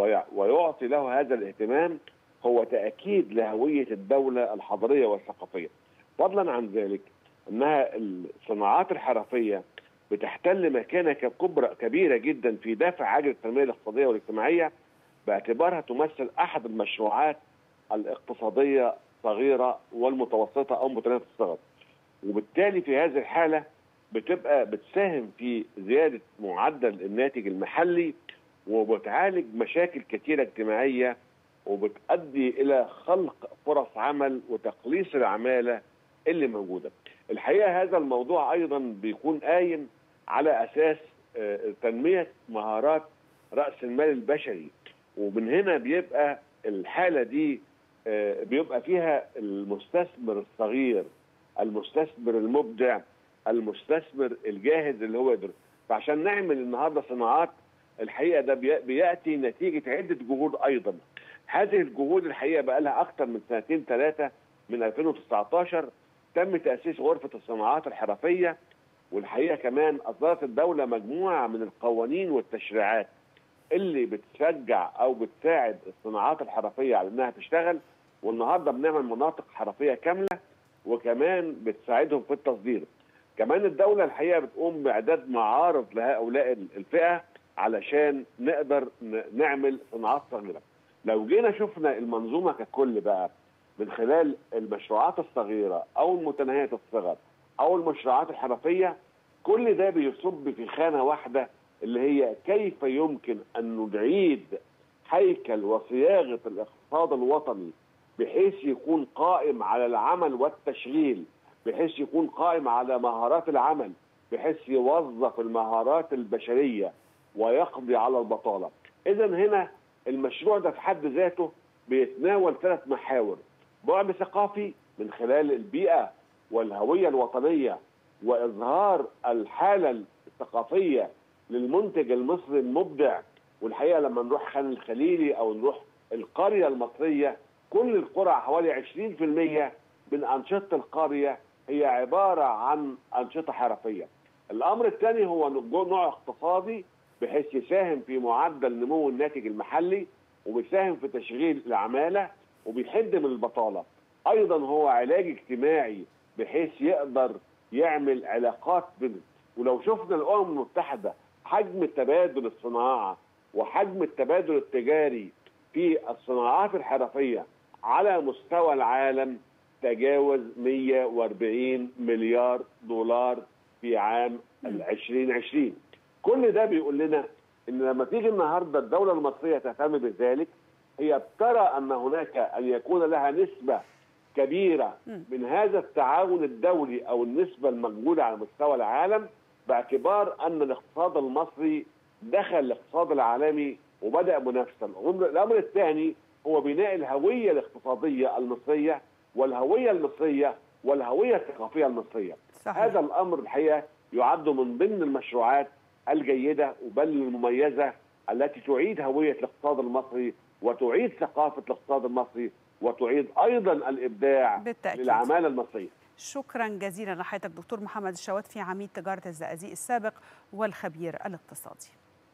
ويعطي له هذا الاهتمام هو تأكيد لهوية الدولة الحضارية والثقافية فضلا عن ذلك أنها الصناعات الحرفية بتحتل مكانة كبرى كبيرة جدا في دافع عجلة التنمية الاقتصادية والاجتماعية باعتبارها تمثل أحد المشروعات الاقتصادية الصغيرة والمتوسطة أو متناهية الصغر وبالتالي في هذه الحالة بتبقى بتساهم في زيادة معدل الناتج المحلي وبتعالج مشاكل كثيرة اجتماعية وبتؤدي إلى خلق فرص عمل وتقليص العمالة اللي موجودة الحقيقة هذا الموضوع أيضا بيكون قايم على أساس تنمية مهارات رأس المال البشري ومن هنا بيبقى الحالة دي بيبقى فيها المستثمر الصغير المستثمر المبدع المستثمر الجاهز اللي هو يقدر فعشان نعمل النهارده صناعات الحقيقه ده بياتي نتيجه عده جهود ايضا هذه الجهود الحقيقه بقى لها اكثر من سنتين ثلاثه من 2019 تم تاسيس غرفه الصناعات الحرفيه والحقيقه كمان اصدرت الدوله مجموعه من القوانين والتشريعات اللي بتشجع او بتساعد الصناعات الحرفيه على انها تشتغل والنهارده بنعمل مناطق حرفيه كامله وكمان بتساعدهم في التصدير. كمان الدوله الحقيقه بتقوم باعداد معارض لهؤلاء الفئه علشان نقدر نعمل صناعات صغيره. لو جينا شفنا المنظومه ككل بقى من خلال المشروعات الصغيره او المتناهيه الصغر او المشروعات الحرفيه كل ده بيصب في خانه واحده اللي هي كيف يمكن ان نعيد هيكل وصياغه الاقتصاد الوطني بحيث يكون قائم على العمل والتشغيل بحيث يكون قائم على مهارات العمل بحيث يوظف المهارات البشريه ويقضي على البطاله. اذا هنا المشروع ده في حد ذاته بيتناول ثلاث محاور بعد ثقافي من خلال البيئه والهويه الوطنيه واظهار الحاله الثقافيه للمنتج المصري المبدع والحقيقه لما نروح خان الخليلي او نروح القريه المصريه كل القرى حوالي 20% من انشطه القريه هي عباره عن انشطه حرفيه. الامر الثاني هو نوع اقتصادي بحيث يساهم في معدل نمو الناتج المحلي وبيساهم في تشغيل العماله وبيحد من البطاله. ايضا هو علاج اجتماعي بحيث يقدر يعمل علاقات بين ولو شفنا الامم المتحده حجم تبادل الصناعه وحجم التبادل التجاري في الصناعات الحرفيه على مستوى العالم تجاوز 140 مليار دولار في عام 2020 كل ده بيقول لنا ان لما تيجي النهارده الدوله المصريه تهتم بذلك هي بترى ان هناك ان يكون لها نسبه كبيره من هذا التعاون الدولي او النسبه المقبوله على مستوى العالم باعتبار ان الاقتصاد المصري دخل الاقتصاد العالمي وبدا منافسه الامر الثاني هو بناء الهويه الاقتصاديه المصريه والهويه المصريه والهويه الثقافيه المصريه صحيح. هذا الامر الحقيقه يعد من ضمن المشروعات الجيده وبل المميزه التي تعيد هويه الاقتصاد المصري وتعيد ثقافه الاقتصاد المصري وتعيد ايضا الابداع بالتأكيد. للعماله المصريه شكرا جزيلا لحضرتك دكتور محمد الشواتفي عميد تجاره الزقازيق السابق والخبير الاقتصادي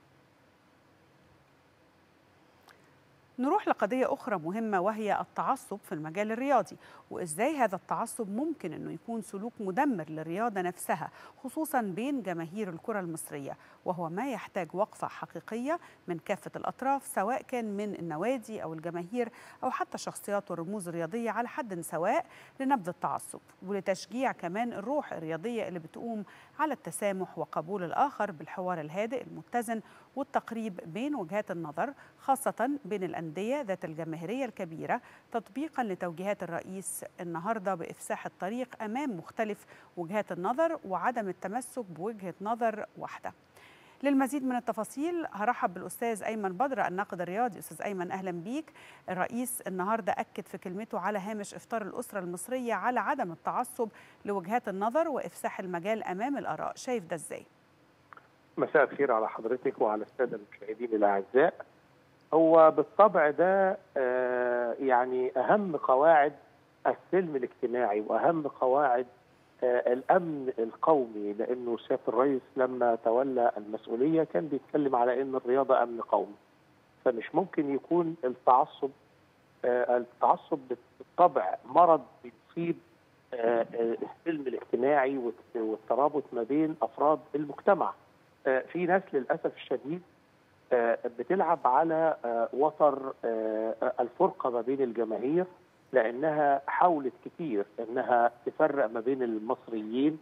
نروح لقضية أخرى مهمة وهي التعصب في المجال الرياضي وإزاي هذا التعصب ممكن أنه يكون سلوك مدمر للرياضة نفسها خصوصا بين جماهير الكرة المصرية وهو ما يحتاج وقفة حقيقية من كافة الأطراف سواء كان من النوادي أو الجماهير أو حتى شخصيات والرموز الرياضية على حد سواء لنبذ التعصب ولتشجيع كمان الروح الرياضية اللي بتقوم على التسامح وقبول الآخر بالحوار الهادئ المتزن والتقريب بين وجهات النظر خاصة بين الأندية ذات الجماهيرية الكبيرة تطبيقا لتوجيهات الرئيس النهاردة بإفساح الطريق أمام مختلف وجهات النظر وعدم التمسك بوجهة نظر واحدة للمزيد من التفاصيل هرحب بالاستاذ ايمن بدر الناقد الرياضي استاذ ايمن اهلا بيك الرئيس النهارده اكد في كلمته على هامش افطار الاسره المصريه على عدم التعصب لوجهات النظر وافساح المجال امام الاراء شايف ده ازاي مساء الخير على حضرتك وعلى الساده المشاهدين الاعزاء هو بالطبع ده آه يعني اهم قواعد السلم الاجتماعي واهم قواعد آه الامن القومي لانه سياده الرئيس لما تولى المسؤوليه كان بيتكلم على ان الرياضه امن قومي فمش ممكن يكون التعصب آه التعصب بالطبع مرض بيصيب السلم الاجتماعي والترابط ما بين افراد المجتمع في ناس للاسف الشديد بتلعب على وتر الفرقه ما بين الجماهير لانها حاولت كتير انها تفرق ما بين المصريين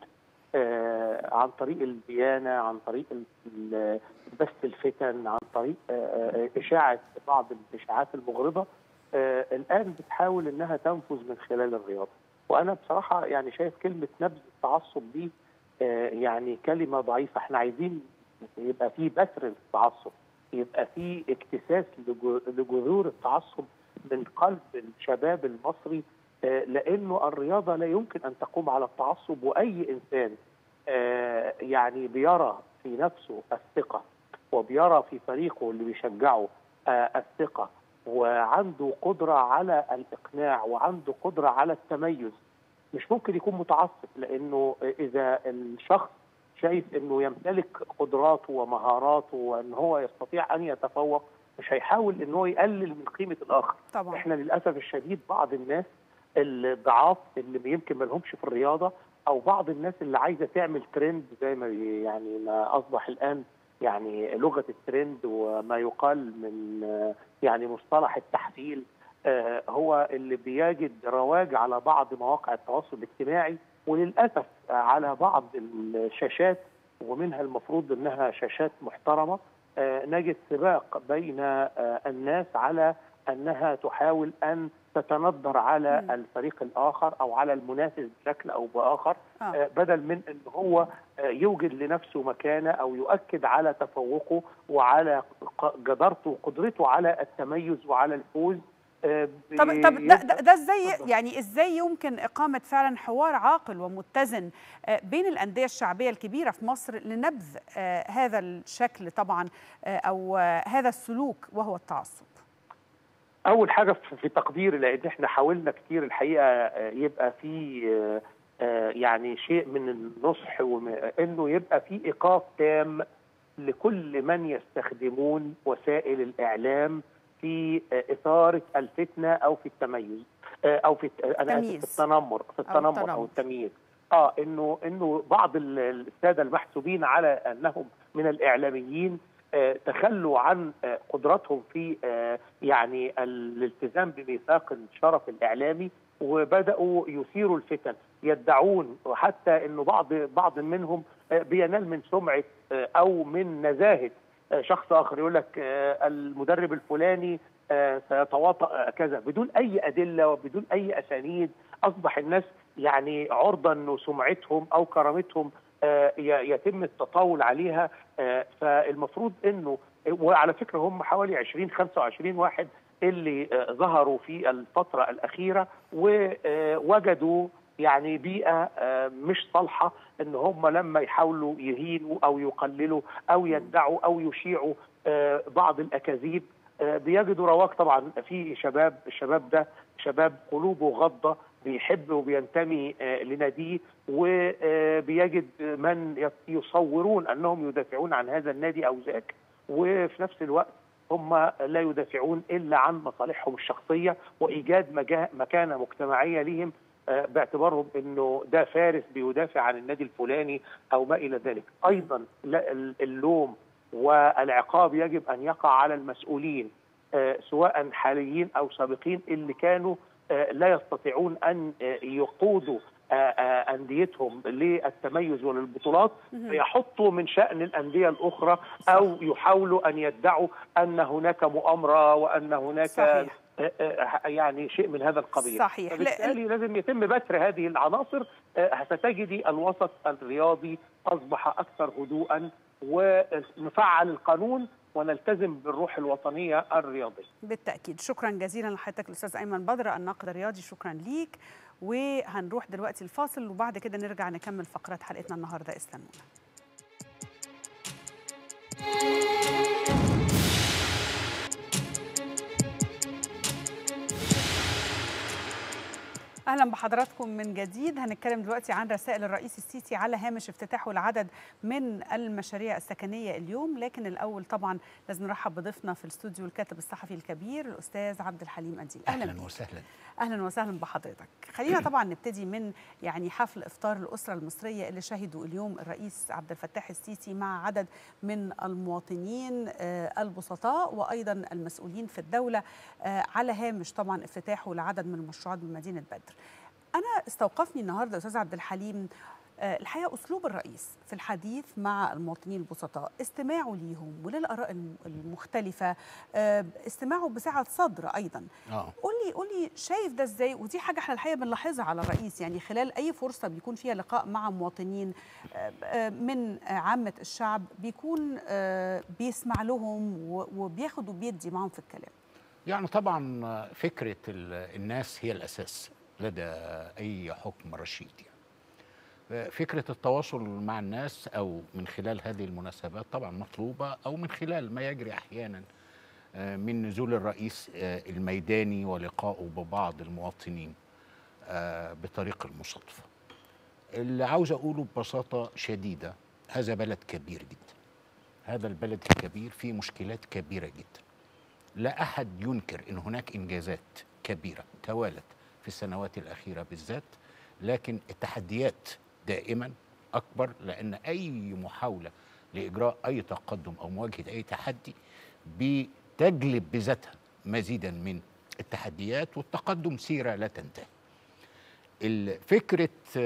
عن طريق الديانه عن طريق بث الفتن عن طريق اشاعه بعض الاشاعات المغرضه الان بتحاول انها تنفذ من خلال الرياضه وانا بصراحه يعني شايف كلمه نبذ التعصب دي يعني كلمه ضعيفه احنا عايزين يبقى في بثر التعصب يبقى في اكتساس لجذور التعصب من قلب الشباب المصري لانه الرياضه لا يمكن ان تقوم على التعصب واي انسان يعني بيرى في نفسه الثقه وبيرى في فريقه اللي بيشجعه الثقه وعنده قدره على الاقناع وعنده قدره على التميز مش ممكن يكون متعصب لانه اذا الشخص شايف انه يمتلك قدراته ومهاراته وان هو يستطيع ان يتفوق مش هيحاول ان هو يقلل من قيمه الاخر طبعا. احنا للاسف الشديد بعض الناس الضعاف اللي يمكن ما لهمش في الرياضه او بعض الناس اللي عايزه تعمل ترند زي ما يعني ما اصبح الان يعني لغه الترند وما يقال من يعني مصطلح التحفيل هو اللي بيجد رواج على بعض مواقع التواصل الاجتماعي وللاسف على بعض الشاشات ومنها المفروض انها شاشات محترمه نجد سباق بين الناس على انها تحاول ان تتندر على مم. الفريق الاخر او على المنافس بشكل او باخر آه. آه، بدل من ان هو آه، يوجد لنفسه مكانه او يؤكد على تفوقه وعلى ق- جدارته وقدرته على التميز وعلى الفوز آه، طب طب ده, بيبدأ- ده, ده ازاي اتفضل. يعني ازاي يمكن اقامه فعلا حوار عاقل ومتزن آه، بين الانديه الشعبيه الكبيره في مصر لنبذ آه، هذا الشكل طبعا آه، او آه، هذا السلوك وهو التعصب اول حاجه في في تقديري لان احنا حاولنا كتير الحقيقه آه، يبقى في آه، آه، يعني شيء من النصح وم- انه يبقى في ايقاف تام لكل من يستخدمون وسائل الاعلام في آه، اثاره الفتنه او في التميز آه، او في الت- انا اسف تمييز. في التنمر في التنمر التنمر. او التمييز اه انه انه بعض ال- الساده المحسوبين على انهم من الاعلاميين آه، تخلوا عن آه، قدرتهم في آه، يعني الالتزام بميثاق الشرف الاعلامي وبداوا يثيروا الفتن يدعون وحتى انه بعض بعض منهم آه، بينال من سمعه آه، او من نزاهه آه، شخص اخر يقول لك آه، المدرب الفلاني آه، سيتواطأ آه، كذا بدون اي ادله وبدون اي اسانيد اصبح الناس يعني عرضه انه سمعتهم او كرامتهم آه، ي- يتم التطاول عليها آه، فالمفروض انه وعلى فكره هم حوالي 20 25 واحد اللي آه، ظهروا في الفتره الاخيره ووجدوا يعني بيئه آه، مش صالحه ان هم لما يحاولوا يهينوا او يقللوا او يدعوا او يشيعوا آه، بعض الاكاذيب آه، بيجدوا رواج طبعا في شباب الشباب ده شباب قلوبه غضه بيحب وبينتمي آه، لناديه وبيجد من يت- يصورون انهم يدافعون عن هذا النادي او ذاك وفي نفس الوقت هم لا يدافعون الا عن مصالحهم الشخصيه وايجاد مجا- مكانه مجتمعيه لهم آه، باعتبارهم انه ده فارس بيدافع عن النادي الفلاني او ما الى ذلك. ايضا لا- ال- اللوم والعقاب يجب ان يقع على المسؤولين آه، سواء حاليين او سابقين اللي كانوا آه، لا يستطيعون ان آه، يقودوا آه، آه، انديتهم للتميز وللبطولات مهم. يحطوا من شأن الأندية الأخرى أو يحاولوا أن يدعوا أن هناك مؤامرة وأن هناك صحيح. آه، آه، يعني شيء من هذا القبيل صحيح. لا- فبالتالي لازم يتم بتر هذه العناصر آه، ستجدي الوسط الرياضي أصبح أكثر هدوءا ونفعل القانون ونلتزم بالروح الوطنية الرياضية بالتاكيد شكرا جزيلا لحضرتك الاستاذ ايمن بدر الناقد الرياضي شكرا ليك وهنروح دلوقتي الفاصل وبعد كده نرجع نكمل فقرات حلقتنا النهارده استنونا اهلا بحضراتكم من جديد هنتكلم دلوقتي عن رسائل الرئيس السيسي على هامش افتتاحه العدد من المشاريع السكنيه اليوم لكن الاول طبعا لازم نرحب بضيفنا في الاستوديو الكاتب الصحفي الكبير الاستاذ عبد الحليم أنديل اهلا, اهلا بيك. وسهلا اهلا وسهلا بحضرتك خلينا طبعا نبتدي من يعني حفل افطار الاسره المصريه اللي شهدوا اليوم الرئيس عبد الفتاح السيسي مع عدد من المواطنين آه، البسطاء وايضا المسؤولين في الدوله آه، على هامش طبعا افتتاحه لعدد من المشروعات بمدينه بدر انا استوقفني النهارده استاذ عبد الحليم آه، الحقيقه اسلوب الرئيس في الحديث مع المواطنين البسطاء استماعه ليهم وللاراء الم- المختلفه آه، استماعه بسعه صدر ايضا اه قول لي قول لي شايف ده ازاي ودي حاجه احنا الحقيقه بنلاحظها على الرئيس يعني خلال اي فرصه بيكون فيها لقاء مع مواطنين آه، آه، من آه، عامه الشعب بيكون آه، بيسمع لهم و- وبياخد وبيدي معاهم في الكلام يعني طبعا فكره ال- الناس هي الاساس لدى اي حكم رشيد يعني. فكره التواصل مع الناس او من خلال هذه المناسبات طبعا مطلوبه او من خلال ما يجري احيانا آه، من نزول الرئيس آه، الميداني ولقائه ببعض المواطنين آه، بطريق المصادفه. اللي عاوز اقوله ببساطه شديده هذا بلد كبير جدا. هذا البلد الكبير فيه مشكلات كبيره جدا. لا احد ينكر ان هناك انجازات كبيره توالت في السنوات الاخيره بالذات لكن التحديات دائما اكبر لان اي محاوله لاجراء اي تقدم او مواجهه اي تحدي بتجلب بذاتها مزيدا من التحديات والتقدم سيره لا تنتهي. ال- فكره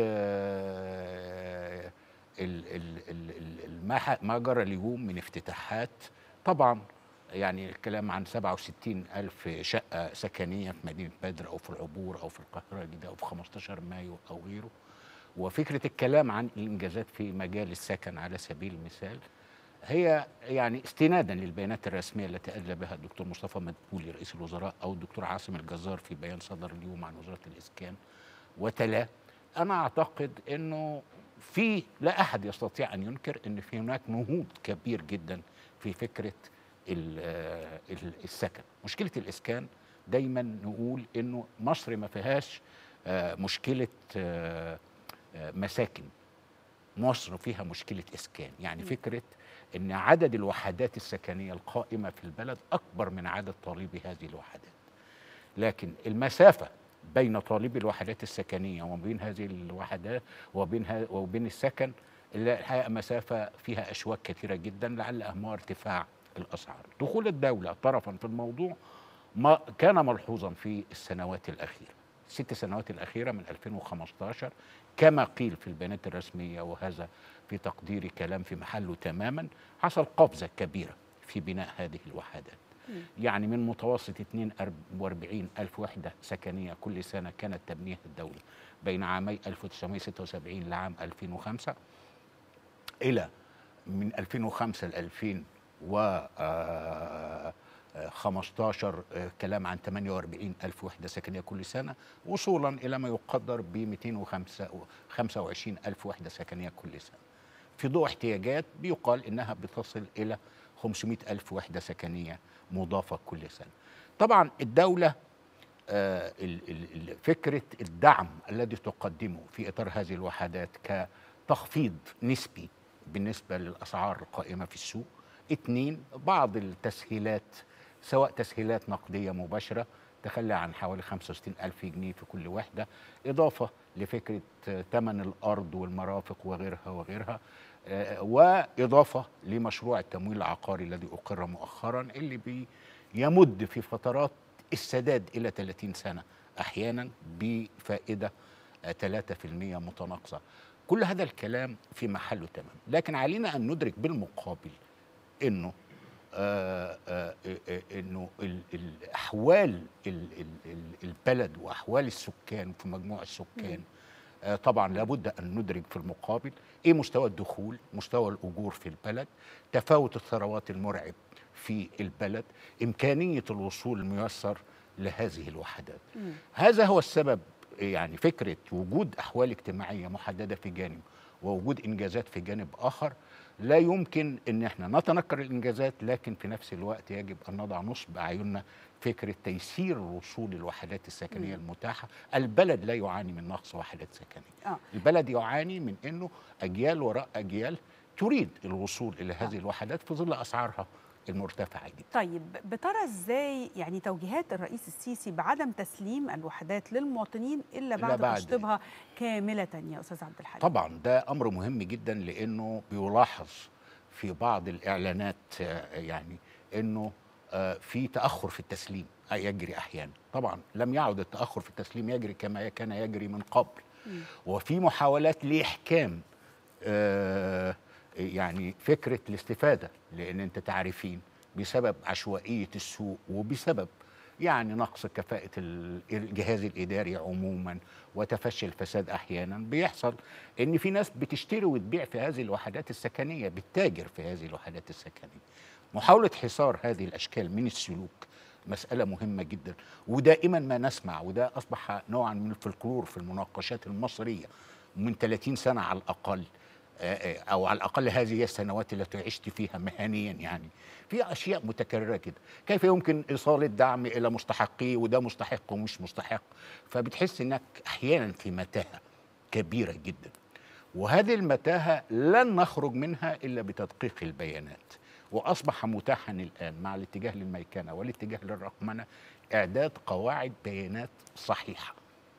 آه، ال- ال- ال- ال- ال- ما ح- ما جرى اليوم من افتتاحات طبعا يعني الكلام عن 67 ألف شقة سكنية في مدينة بدر أو في العبور أو في القاهرة الجديدة أو في 15 مايو أو غيره وفكرة الكلام عن الإنجازات في مجال السكن على سبيل المثال هي يعني استنادا للبيانات الرسمية التي أدلى بها الدكتور مصطفى مدبولي رئيس الوزراء أو الدكتور عاصم الجزار في بيان صدر اليوم عن وزارة الإسكان وتلاه أنا أعتقد أنه في لا أحد يستطيع أن ينكر أن في هناك نهوض كبير جدا في فكرة ال- آه، ال- السكن مشكلة الإسكان دايما نقول أنه مصر ما فيهاش آه، مشكلة آه، آه، مساكن مصر فيها مشكلة إسكان يعني فكرة أن عدد الوحدات السكنية القائمة في البلد أكبر من عدد طالبي هذه الوحدات لكن المسافة بين طالبي الوحدات السكنية وبين هذه الوحدات وبين ها- وبين السكن لا، الحقيقة مسافة فيها أشواك كثيرة جدا لعل أهمها ارتفاع الأسعار دخول الدولة طرفا في الموضوع ما كان ملحوظا في السنوات الأخيرة الست سنوات الأخيرة من 2015 كما قيل في البيانات الرسمية وهذا في تقديري كلام في محله تماما حصل قفزة كبيرة في بناء هذه الوحدات يعني من متوسط 42 ألف وحدة سكنية كل سنة كانت تبنيها الدولة بين عامي 1976 لعام 2005 إلى من 2005 ل 2015 كلام عن 48 ألف وحدة سكنية كل سنة وصولا إلى ما يقدر ب 225 ألف وحدة سكنية كل سنة في ضوء احتياجات بيقال إنها بتصل إلى 500 ألف وحدة سكنية مضافة كل سنة طبعا الدولة آه، ال- ال- ال- فكرة الدعم الذي تقدمه في إطار هذه الوحدات كتخفيض نسبي بالنسبة للأسعار القائمة في السوق اثنين بعض التسهيلات سواء تسهيلات نقدية مباشرة تخلى عن حوالي 65 ألف جنيه في كل وحدة إضافة لفكرة آه، ثمن الأرض والمرافق وغيرها وغيرها آه، وإضافة لمشروع التمويل العقاري الذي أقر مؤخرا اللي بيمد في فترات السداد إلى 30 سنة أحيانا بفائدة آه، 3% متناقصة كل هذا الكلام في محله تمام لكن علينا أن ندرك بالمقابل أنه آه آه آه انه ال- ال- احوال ال- ال- ال- البلد واحوال السكان في مجموع السكان آه طبعا لابد ان ندرك في المقابل ايه مستوى الدخول مستوى الاجور في البلد تفاوت الثروات المرعب في البلد امكانيه الوصول الميسر لهذه الوحدات هذا هو السبب يعني فكره وجود احوال اجتماعيه محدده في جانب ووجود انجازات في جانب اخر لا يمكن ان احنا نتنكر الانجازات لكن في نفس الوقت يجب ان نضع نصب اعيننا فكره تيسير وصول الوحدات السكنيه المتاحه، البلد لا يعاني من نقص وحدات سكنيه. آه. البلد يعاني من انه اجيال وراء اجيال تريد الوصول الى هذه الوحدات في ظل اسعارها المرتفعه جدا. طيب بترى ازاي يعني توجيهات الرئيس السيسي بعدم تسليم الوحدات للمواطنين الا إلا بعد بعد. تشطيبها كامله يا استاذ عبد الحليم طبعا ده امر مهم جدا لانه بيلاحظ في بعض الاعلانات آه، يعني انه آه، في تاخر في التسليم آه، يجري احيانا طبعا لم يعد التاخر في التسليم يجري كما كان يجري من قبل وفي محاولات لاحكام آه، يعني فكره الاستفاده لان انت تعرفين بسبب عشوائيه السوق وبسبب يعني نقص كفاءة ال- الجهاز الإداري عموما وتفشي الفساد أحيانا بيحصل إن في ناس بتشتري وتبيع في هذه الوحدات السكنية بتتاجر في هذه الوحدات السكنية محاولة حصار هذه الأشكال من السلوك مسألة مهمة جدا ودائما ما نسمع وده أصبح نوعا من الفلكلور في المناقشات المصرية من 30 سنة على الأقل آه، آه، او على الاقل هذه هي السنوات التي عشت فيها مهنيا يعني في اشياء متكرره كده كيف يمكن ايصال الدعم الى مستحقيه وده مستحق ومش مستحق فبتحس انك احيانا في متاهه كبيره جدا وهذه المتاهه لن نخرج منها الا بتدقيق البيانات واصبح متاحا الان مع الاتجاه للميكنه والاتجاه للرقمنه اعداد قواعد بيانات صحيحه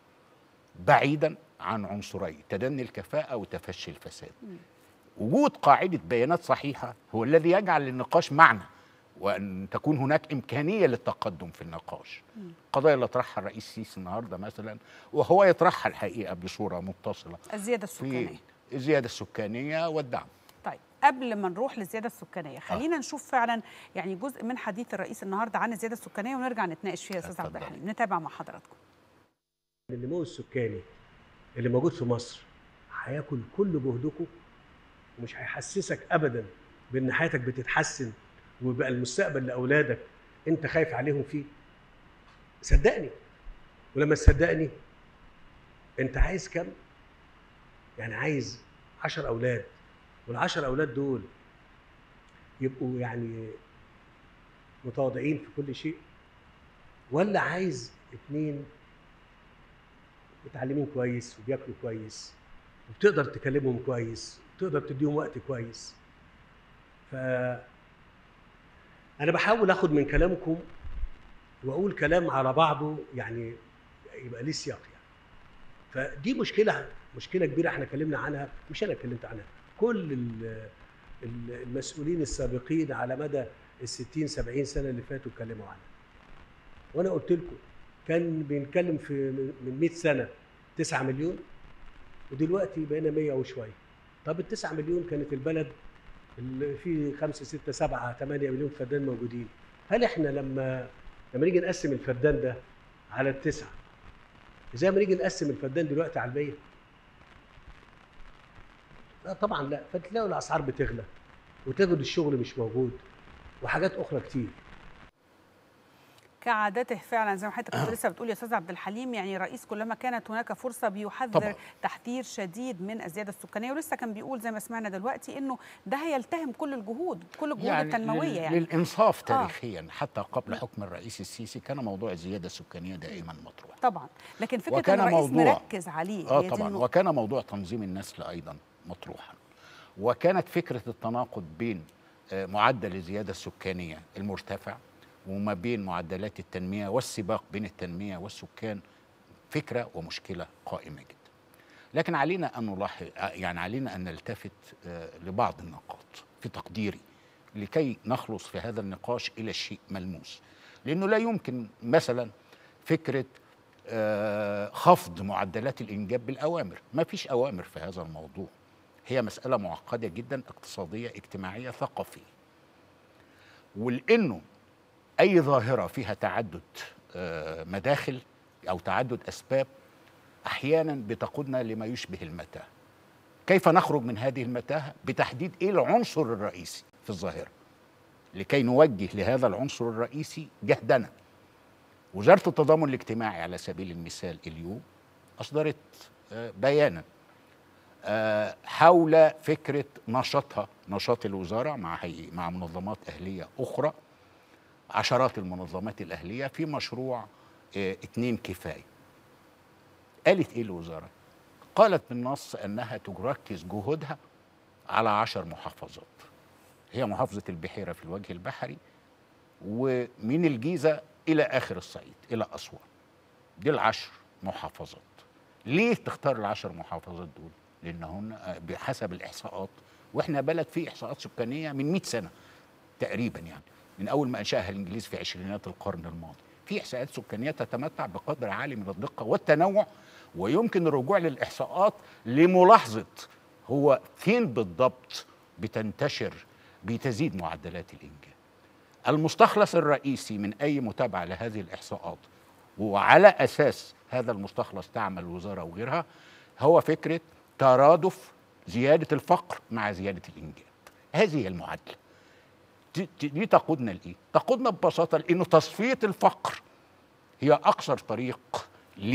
بعيدا عن عنصرين تدني الكفاءة وتفشي الفساد وجود قاعدة بيانات صحيحة هو الذي يجعل للنقاش معنى وأن تكون هناك إمكانية للتقدم في النقاش القضايا اللي طرحها الرئيس السيسي النهاردة مثلا وهو يطرحها الحقيقة بصورة متصلة الزياده في السكانيه الزيادة السكانية والدعم طيب قبل ما نروح للزياده السكانيه خلينا نشوف فعلا يعني جزء من حديث الرئيس النهارده عن الزياده السكانيه ونرجع نتناقش فيها يا استاذ عبد اتفضل. الحليم نتابع مع حضراتكم النمو السكاني اللي موجود في مصر هياكل كل جهدكم ومش هيحسسك ابدا بان حياتك بتتحسن وبقى المستقبل لاولادك انت خايف عليهم فيه صدقني ولما تصدقني انت عايز كم يعني عايز عشر اولاد والعشر اولاد دول يبقوا يعني متواضعين في كل شيء ولا عايز اتنين متعلمين كويس وبياكلوا كويس وبتقدر تكلمهم كويس وتقدر تديهم وقت كويس ف انا بحاول اخد من كلامكم واقول كلام على بعضه يعني يبقى ليه سياق يعني فدي مشكله مشكله كبيره احنا اتكلمنا عنها مش انا اتكلمت عنها كل ال- ال- المسؤولين السابقين على مدى ال 60 70 سنه اللي فاتوا اتكلموا عنها وانا قلت لكم كان بنتكلم في من 100 سنه 9 مليون ودلوقتي بقينا 100 وشويه طب ال 9 مليون كانت البلد اللي فيه 5 6 7 8 مليون فدان موجودين هل احنا لما لما نيجي نقسم الفدان ده على التسعه زي ما نيجي نقسم الفدان دلوقتي على المية لا طبعا لا فتلاقوا الاسعار بتغلى وتجد الشغل مش موجود وحاجات اخرى كتير كعادته فعلا زي ما حضرتك كنت لسه بتقول يا استاذ عبد الحليم يعني الرئيس كلما كانت هناك فرصه بيحذر طبعاً. تحذير شديد من الزياده السكانيه ولسه كان بيقول زي ما سمعنا دلوقتي انه ده هيلتهم كل الجهود كل الجهود يعني التنمويه لل- يعني للانصاف آه. تاريخيا حتى قبل حكم الرئيس السيسي كان موضوع الزياده السكانيه دائما مطروح طبعا لكن فكره وكان ان الرئيس موضوع- مركز عليه اه هي دي طبعا النقطة. وكان موضوع تنظيم النسل ايضا مطروحا وكانت فكره التناقض بين آه، معدل الزياده السكانيه المرتفع وما بين معدلات التنميه والسباق بين التنميه والسكان فكره ومشكله قائمه جدا لكن علينا ان نلاحظ يعني علينا ان نلتفت آه، لبعض النقاط في تقديري لكي نخلص في هذا النقاش الى شيء ملموس لانه لا يمكن مثلا فكره آه، خفض معدلات الانجاب بالاوامر ما فيش اوامر في هذا الموضوع هي مساله معقده جدا اقتصاديه اجتماعيه ثقافيه ولانه اي ظاهره فيها تعدد آه، مداخل او تعدد اسباب احيانا بتقودنا لما يشبه المتاهه كيف نخرج من هذه المتاهه بتحديد ايه العنصر الرئيسي في الظاهره لكي نوجه لهذا العنصر الرئيسي جهدنا وزاره التضامن الاجتماعي على سبيل المثال اليوم اصدرت آه، بيانا آه، حول فكره نشاطها نشاط الوزاره مع هي مع منظمات اهليه اخرى عشرات المنظمات الاهليه في مشروع آه، اتنين كفايه قالت ايه الوزاره قالت بالنص انها تركز جهودها على عشر محافظات هي محافظه البحيره في الوجه البحري ومن الجيزه الى اخر الصعيد الى اسوان دي العشر محافظات ليه تختار العشر محافظات دول لانهن آه، بحسب الاحصاءات واحنا بلد فيه احصاءات سكانيه من 100 سنه تقريبا يعني من اول ما انشاها الانجليز في عشرينات القرن الماضي في احصاءات سكانيه تتمتع بقدر عالي من الدقه والتنوع ويمكن الرجوع للاحصاءات لملاحظه هو فين بالضبط بتنتشر بتزيد معدلات الانجاب المستخلص الرئيسي من اي متابعه لهذه الاحصاءات وعلى اساس هذا المستخلص تعمل الوزاره وغيرها هو فكره ترادف زياده الفقر مع زياده الانجاب هذه هي المعادله دي- دي دي تقودنا لايه؟ تقودنا ببساطه لانه تصفيه الفقر هي اقصر طريق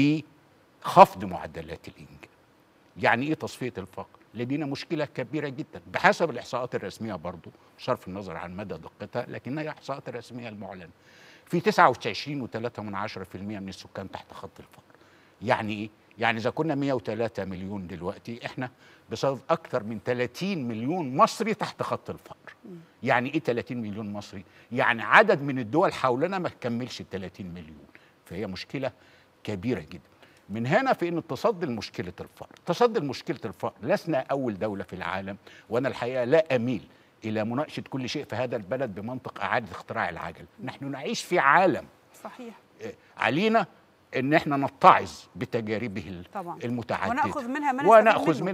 لخفض معدلات الانجاب. يعني ايه تصفيه الفقر؟ لدينا مشكله كبيره جدا بحسب الاحصاءات الرسميه برضو بصرف النظر عن مدى دقتها لكنها الاحصاءات الرسميه المعلنه. في 29.3 من 10% من السكان تحت خط الفقر. يعني ايه؟ يعني اذا كنا 103 مليون دلوقتي احنا بصدد اكثر من 30 مليون مصري تحت خط الفقر. يعني ايه 30 مليون مصري؟ يعني عدد من الدول حولنا ما كملش ال 30 مليون فهي مشكله كبيره جدا. من هنا في ان التصدي لمشكله الفقر، تصدي لمشكله الفقر لسنا اول دوله في العالم وانا الحقيقه لا اميل الى مناقشه كل شيء في هذا البلد بمنطق اعاده اختراع العجل، نحن نعيش في عالم صحيح آه، علينا ان احنا نتعظ بتجاربه ال- طبعا المتعدده وناخذ منها ما نستفيد وناخذ منه. منها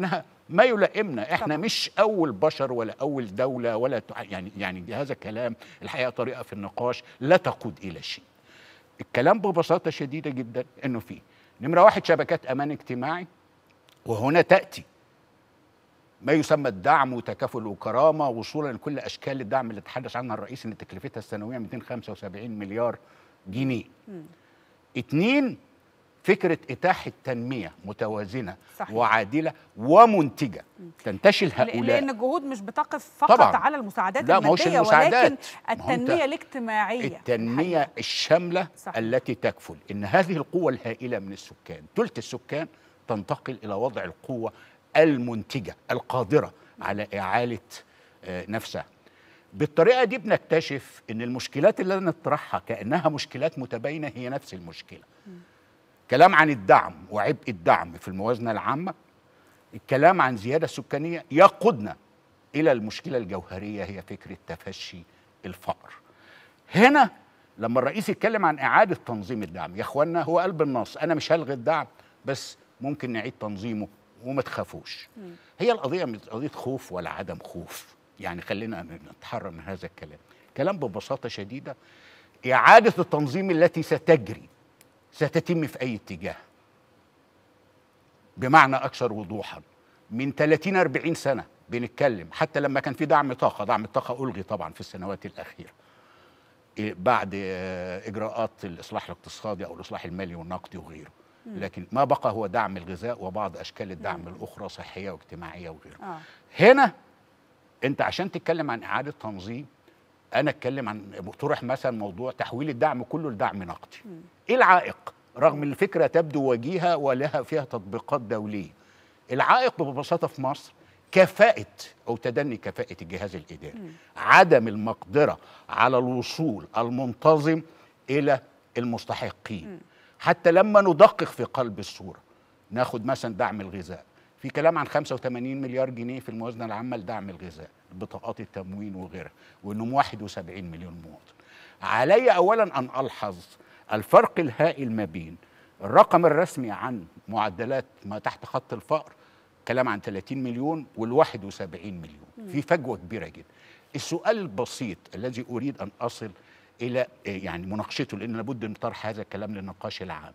ما يلائمنا احنا طبعاً. مش اول بشر ولا اول دوله ولا تع- يعني يعني هذا الكلام الحقيقه طريقه في النقاش لا تقود الى شيء الكلام ببساطه شديده جدا انه في نمره واحد شبكات امان اجتماعي وهنا تاتي ما يسمى الدعم وتكافل وكرامه وصولا لكل اشكال الدعم اللي تحدث عنها الرئيس ان تكلفتها السنويه 275 مليار جنيه. اتنين فكره اتاحه تنميه متوازنه صحيح. وعادله ومنتجه تنتشل هؤلاء لان الجهود مش بتقف فقط طبعاً. على المساعدات لا، ما هوش الماديه المساعدات. ولكن ما هو أنت التنميه الاجتماعيه التنمية الحقيقة. الشاملة صحيح. التي تكفل إن هذه القوة الهائلة من السكان ثلث السكان تنتقل إلى وضع القوة المنتجة القادرة على إعالة آه، نفسها بالطريقة دي بنكتشف إن المشكلات اللي نطرحها كأنها مشكلات متباينة هي نفس المشكلة كلام عن الدعم وعبء الدعم في الموازنة العامة الكلام عن زيادة سكانية يقودنا إلى المشكلة الجوهرية هي فكرة تفشي الفقر هنا لما الرئيس يتكلم عن إعادة تنظيم الدعم يا إخوانا هو قلب النص أنا مش هلغي الدعم بس ممكن نعيد تنظيمه وما تخافوش هي القضية مش قضية خوف ولا عدم خوف يعني خلينا نتحرر من هذا الكلام كلام ببساطة شديدة إعادة التنظيم التي ستجري ستتم في أي اتجاه بمعنى أكثر وضوحا من 30 40 سنة بنتكلم حتى لما كان في دعم طاقة دعم الطاقة ألغي طبعا في السنوات الأخيرة إيه بعد آه، إجراءات الإصلاح الاقتصادي أو الإصلاح المالي والنقدي وغيره لكن ما بقى هو دعم الغذاء وبعض أشكال الدعم الأخرى صحية واجتماعية وغيره آه. هنا انت عشان تتكلم عن اعاده تنظيم انا اتكلم عن طرح مثلا موضوع تحويل الدعم كله لدعم نقدي ايه العائق رغم ان الفكره تبدو وجيهه ولها فيها تطبيقات دوليه العائق ببساطه في مصر كفاءه او تدني كفاءه الجهاز الاداري عدم المقدره على الوصول المنتظم الى المستحقين حتى لما ندقق في قلب الصوره ناخد مثلا دعم الغذاء في كلام عن 85 مليار جنيه في الموازنه العامه لدعم الغذاء بطاقات التموين وغيرها وانهم 71 مليون مواطن علي اولا ان الحظ الفرق الهائل ما بين الرقم الرسمي عن معدلات ما تحت خط الفقر كلام عن 30 مليون وال 71 مليون في فجوه كبيره جدا السؤال البسيط الذي اريد ان اصل الى آه، يعني مناقشته لان لابد من طرح هذا الكلام للنقاش العام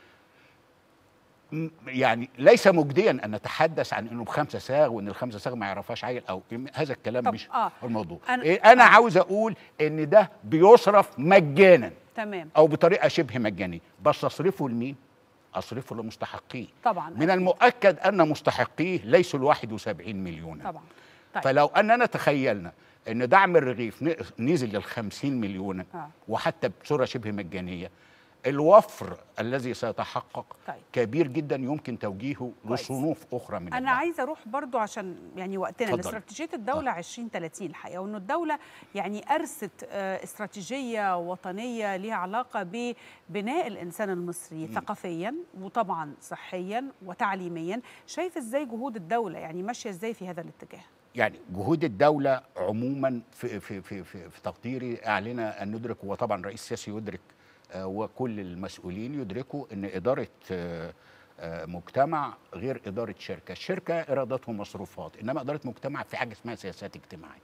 م- يعني ليس مجديا ان نتحدث عن انه بخمسه ساغ وان الخمسه ساغ ما يعرفهاش عيل او هذا الكلام طب، مش آه. الموضوع أنا- انا, أنا عاوز اقول ان ده بيصرف مجانا تمام او بطريقه شبه مجانيه بس اصرفه لمين اصرفه لمستحقيه طبعا من المؤكد ان مستحقيه ليسوا ال 71 مليون طبعا طيب. فلو اننا تخيلنا ان دعم الرغيف ن- نزل لل 50 مليون آه. وحتى بصوره شبه مجانيه الوفر الذي سيتحقق طيب. كبير جدا يمكن توجيهه كويس. لصنوف اخرى من انا الدعم. عايزه اروح برضو عشان يعني وقتنا اتفضل. لاستراتيجيه الدوله 2030 الحقيقه وانه الدوله يعني ارست آه، استراتيجيه وطنيه ليها علاقه ببناء الانسان المصري ثقافيا وطبعا صحيا وتعليميا شايف ازاي جهود الدوله يعني ماشيه ازاي في هذا الاتجاه يعني جهود الدولة عموما في في في في, في تقديري أعلنا أن ندرك وطبعا رئيس السياسي يدرك آه، وكل المسؤولين يدركوا أن إدارة آه، آه، مجتمع غير إدارة شركة، الشركة إيرادات ومصروفات، إنما إدارة مجتمع في حاجة اسمها سياسات اجتماعية.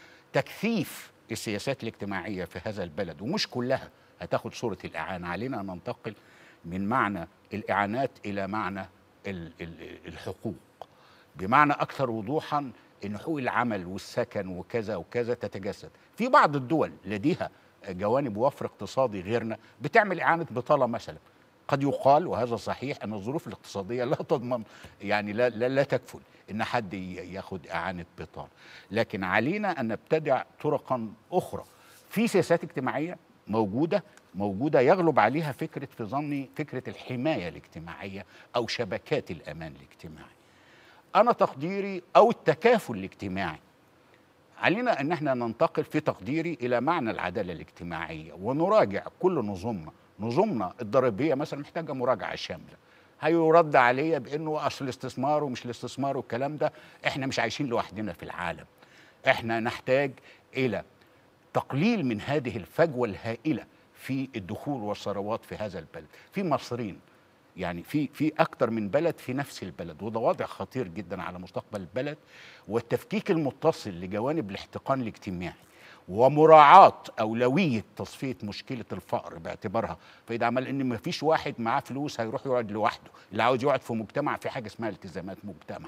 تكثيف السياسات الاجتماعية في هذا البلد ومش كلها هتاخد صورة الإعانة علينا أن ننتقل من معنى الإعانات إلى معنى ال- ال- الحقوق بمعنى أكثر وضوحا أن حقوق العمل والسكن وكذا وكذا تتجسد في بعض الدول لديها جوانب وفر اقتصادي غيرنا بتعمل إعانة بطالة مثلا قد يقال وهذا صحيح أن الظروف الاقتصادية لا تضمن يعني لا, لا, لا تكفل ان حد ي- ياخد اعانه بطاله لكن علينا ان نبتدع طرقا اخرى في سياسات اجتماعيه موجوده موجوده يغلب عليها فكره في ظني فكره الحمايه الاجتماعيه او شبكات الامان الاجتماعي انا تقديري او التكافل الاجتماعي علينا ان احنا ننتقل في تقديري الى معنى العداله الاجتماعيه ونراجع كل نظمنا نظمنا الضريبيه مثلا محتاجه مراجعه شامله هيرد عليا بانه اصل الاستثمار ومش الاستثمار والكلام ده احنا مش عايشين لوحدنا في العالم احنا نحتاج الى تقليل من هذه الفجوه الهائله في الدخول والثروات في هذا البلد في مصريين يعني في في اكتر من بلد في نفس البلد وده وضع خطير جدا على مستقبل البلد والتفكيك المتصل لجوانب الاحتقان الاجتماعي ومراعاة أولوية تصفية مشكلة الفقر باعتبارها فإذا عمل إن ما فيش واحد معاه فلوس هيروح يقعد لوحده اللي عاوز يقعد في مجتمع في حاجة اسمها التزامات مجتمع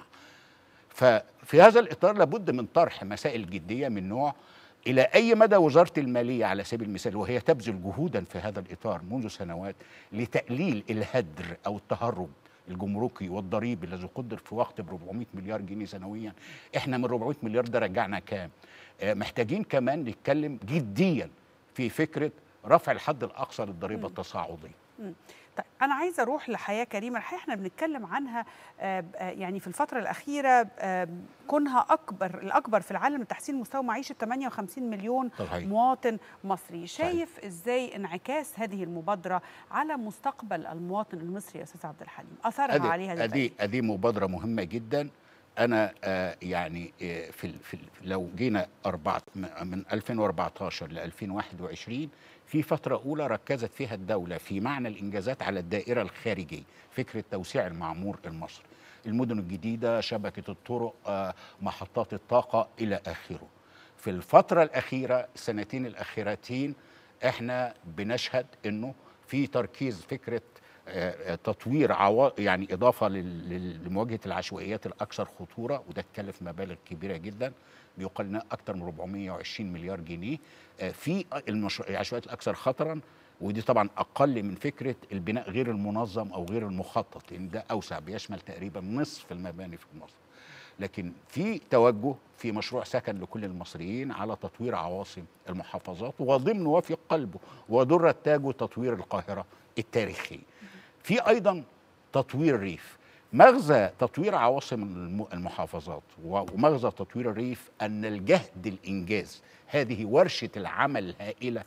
ففي هذا الإطار لابد من طرح مسائل جدية من نوع إلى أي مدى وزارة المالية على سبيل المثال وهي تبذل جهودا في هذا الإطار منذ سنوات لتقليل الهدر أو التهرب الجمركي والضريبي الذي قدر في وقت ب 400 مليار جنيه سنويا احنا من 400 مليار ده رجعنا كام آه، محتاجين كمان نتكلم جديا في فكره رفع الحد الاقصى للضريبه التصاعديه طيب انا عايزه اروح لحياه كريمه الحقيقه احنا بنتكلم عنها آه، آه، يعني في الفتره الاخيره آه، كونها اكبر الاكبر في العالم لتحسين مستوى معيشه 58 مليون صحيح. مواطن مصري شايف ازاي انعكاس هذه المبادره على مستقبل المواطن المصري يا استاذ عبد الحليم اثرها أدي عليها ازاي ادي ادي مبادره مهمه جدا انا آه يعني آه في, ال- في ال- لو جينا أربعة من 2014 ل 2021 في فترة أولى ركزت فيها الدولة في معنى الإنجازات على الدائرة الخارجية فكرة توسيع المعمور المصري المدن الجديدة شبكة الطرق آه محطات الطاقة إلى آخره في الفترة الأخيرة السنتين الأخيرتين احنا بنشهد انه في تركيز فكره آه، آه، تطوير عوا... يعني اضافه لل- لل- لمواجهه العشوائيات الاكثر خطوره وده اتكلف مبالغ كبيره جدا بيقال انها اكثر من 420 مليار جنيه آه، في المشروع العشوائيات الاكثر خطرا ودي طبعا اقل من فكره البناء غير المنظم او غير المخطط لان ده اوسع بيشمل تقريبا نصف المباني في مصر لكن في توجه في مشروع سكن لكل المصريين على تطوير عواصم المحافظات وضمن وفي قلبه ودر تاجه تطوير القاهرة التاريخي في أيضا تطوير الريف مغزى تطوير عواصم الم- المحافظات ومغزى تطوير الريف أن الجهد الإنجاز هذه ورشة العمل الهائلة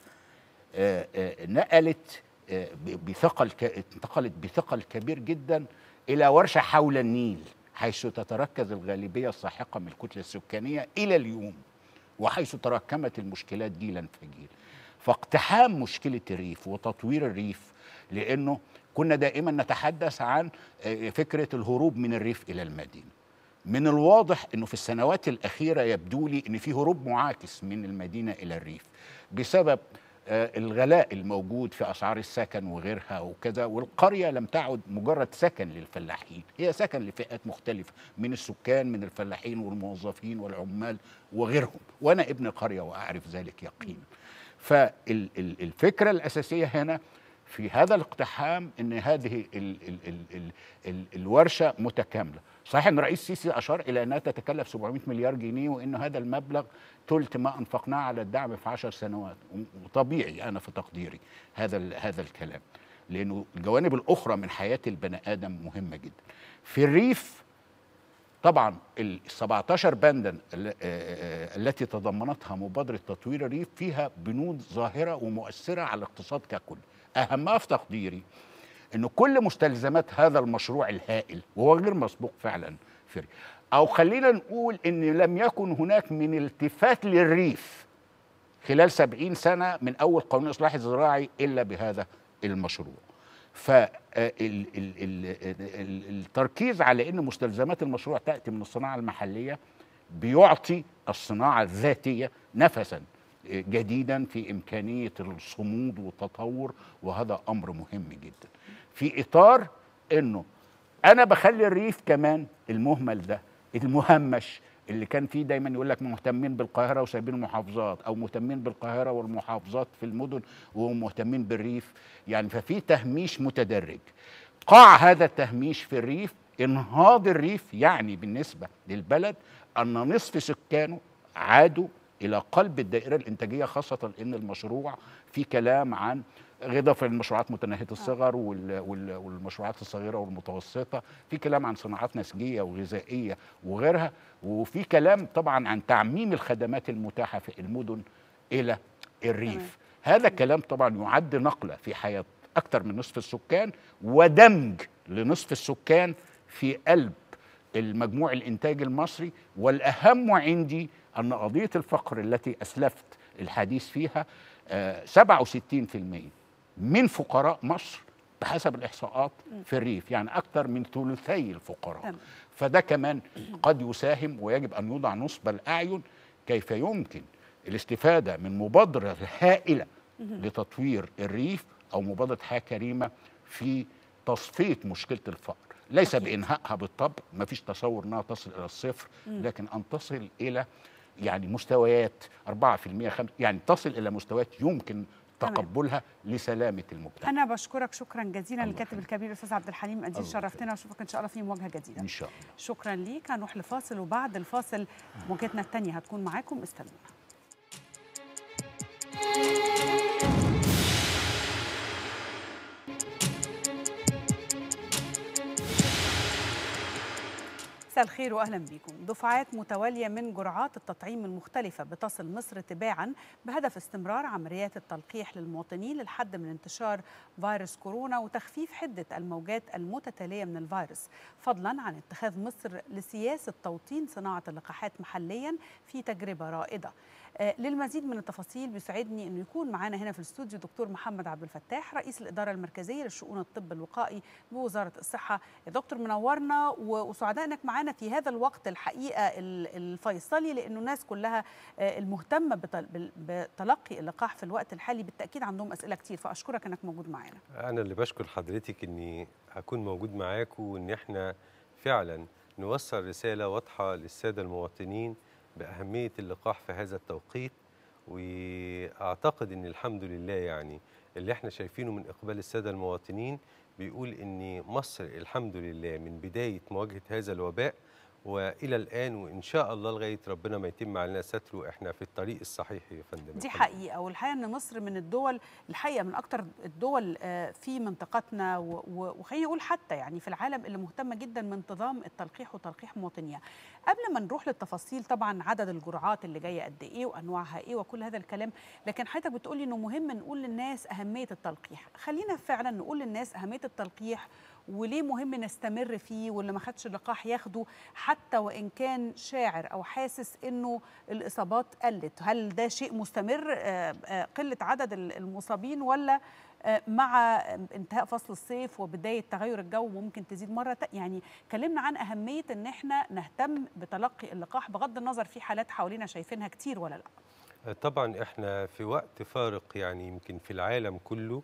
آه، آه، نقلت آه، ب- بثقل ك- انتقلت بثقل كبير جدا الى ورشه حول النيل حيث تتركز الغالبيه الساحقه من الكتله السكانيه الى اليوم وحيث تراكمت المشكلات جيلا فجيل فاقتحام مشكله الريف وتطوير الريف لانه كنا دائما نتحدث عن آه، فكره الهروب من الريف الى المدينه من الواضح انه في السنوات الاخيره يبدو لي ان في هروب معاكس من المدينه الى الريف بسبب آه، الغلاء الموجود في اسعار السكن وغيرها وكذا والقريه لم تعد مجرد سكن للفلاحين هي سكن لفئات مختلفه من السكان من الفلاحين والموظفين والعمال وغيرهم وانا ابن قريه واعرف ذلك يقينا فالفكره الاساسيه هنا في هذا الاقتحام ان هذه ال ال ال ال ال الورشه متكامله صحيح ان الرئيس السيسي اشار الى انها تتكلف 700 مليار جنيه وان هذا المبلغ ثلث ما انفقناه على الدعم في 10 سنوات وطبيعي انا في تقديري هذا ال- هذا الكلام لانه الجوانب الاخرى من حياه البني ادم مهمه جدا في الريف طبعا ال 17 بندا ال- آه، آه، التي تضمنتها مبادره تطوير الريف فيها بنود ظاهره ومؤثره على الاقتصاد ككل اهمها في تقديري انه كل مستلزمات هذا المشروع الهائل وهو غير مسبوق فعلا في الريف او خلينا نقول ان لم يكن هناك من التفات للريف خلال سبعين سنة من أول قانون الإصلاح الزراعي إلا بهذا المشروع فالتركيز على أن مستلزمات المشروع تأتي من الصناعة المحلية بيعطي الصناعة الذاتية نفسا جديدا في إمكانية الصمود والتطور وهذا أمر مهم جدا في إطار أنه أنا بخلي الريف كمان المهمل ده المهمش اللي كان فيه دايما يقول لك مهتمين بالقاهره وسايبين المحافظات او مهتمين بالقاهره والمحافظات في المدن ومهتمين بالريف يعني ففي تهميش متدرج قاع هذا التهميش في الريف انهاض الريف يعني بالنسبه للبلد ان نصف سكانه عادوا الى قلب الدائره الانتاجيه خاصه ان المشروع في كلام عن إضافة للمشروعات متناهية الصغر وال- وال- والمشروعات الصغيرة والمتوسطة في كلام عن صناعات نسجية وغذائية وغيرها وفي كلام طبعا عن تعميم الخدمات المتاحة في المدن إلى الريف هذا الكلام طبعا يعد نقلة في حياة أكثر من نصف السكان ودمج لنصف السكان في قلب المجموع الإنتاج المصري والأهم عندي أن قضية الفقر التي أسلفت الحديث فيها آه، 67% من فقراء مصر بحسب الاحصاءات في الريف يعني اكثر من ثلثي الفقراء تمام. فده كمان قد يساهم ويجب ان يوضع نصب الاعين كيف يمكن الاستفاده من مبادره هائله لتطوير الريف او مبادره حياه كريمه في تصفيه مشكله الفقر ليس بانهائها بالطبع ما فيش تصور انها تصل الى الصفر لكن ان تصل الى يعني مستويات 4% 5 يعني تصل الى مستويات يمكن تمام. تقبلها لسلامه المجتمع انا بشكرك شكرا جزيلا الله الكاتب يخليك. الكبير الاستاذ عبد الحليم اديب الله شرفتنا واشوفك ان شاء الله في مواجهه جديده ان شاء الله شكرا ليك هنروح لفاصل وبعد الفاصل موجتنا الثانيه هتكون معاكم استنونا مساء الخير واهلا بكم دفعات متواليه من جرعات التطعيم المختلفه بتصل مصر تباعا بهدف استمرار عمليات التلقيح للمواطنين للحد من انتشار فيروس كورونا وتخفيف حده الموجات المتتاليه من الفيروس فضلا عن اتخاذ مصر لسياسه توطين صناعه اللقاحات محليا في تجربه رائده آه، للمزيد من التفاصيل بيسعدني انه يكون معانا هنا في الاستوديو دكتور محمد عبد الفتاح رئيس الاداره المركزيه للشؤون الطب الوقائي بوزاره الصحه يا دكتور منورنا و- وسعداء انك معانا في هذا الوقت الحقيقه ال- الفيصلي لانه الناس كلها آه، المهتمه بتل- بال- بتلقي اللقاح في الوقت الحالي بالتاكيد عندهم اسئله كتير فاشكرك انك موجود معانا أنا اللي بشكر حضرتك إني أكون موجود معاكم وإن إحنا فعلا نوصل رسالة واضحة للسادة المواطنين بأهمية اللقاح في هذا التوقيت وأعتقد إن الحمد لله يعني اللي إحنا شايفينه من إقبال السادة المواطنين بيقول إن مصر الحمد لله من بداية مواجهة هذا الوباء والى الان وان شاء الله لغايه ربنا ما يتم علينا ستره احنا في الطريق الصحيح يا فندم دي الحمد لله. حقيقة والحقيقة أن مصر من الدول الحقيقة من أكتر الدول آه، في منطقتنا و- و- وخليني أقول حتى يعني في العالم اللي مهتمة جدا بانتظام التلقيح وتلقيح مواطنيها قبل ما نروح للتفاصيل طبعا عدد الجرعات اللي جاية قد إيه وأنواعها إيه وكل هذا الكلام لكن حضرتك بتقولي أنه مهم نقول للناس أهمية التلقيح خلينا فعلا نقول للناس أهمية التلقيح وليه مهم نستمر فيه واللي ما خدش اللقاح ياخده حتى وان كان شاعر او حاسس انه الاصابات قلت هل ده شيء مستمر آه، آه، قله عدد ال- المصابين ولا آه، مع انتهاء فصل الصيف وبدايه تغير الجو ممكن تزيد مره تا- يعني كلمنا عن اهميه ان احنا نهتم بتلقي اللقاح بغض النظر في حالات حوالينا شايفينها كتير ولا لا طبعا احنا في وقت فارق يعني يمكن في العالم كله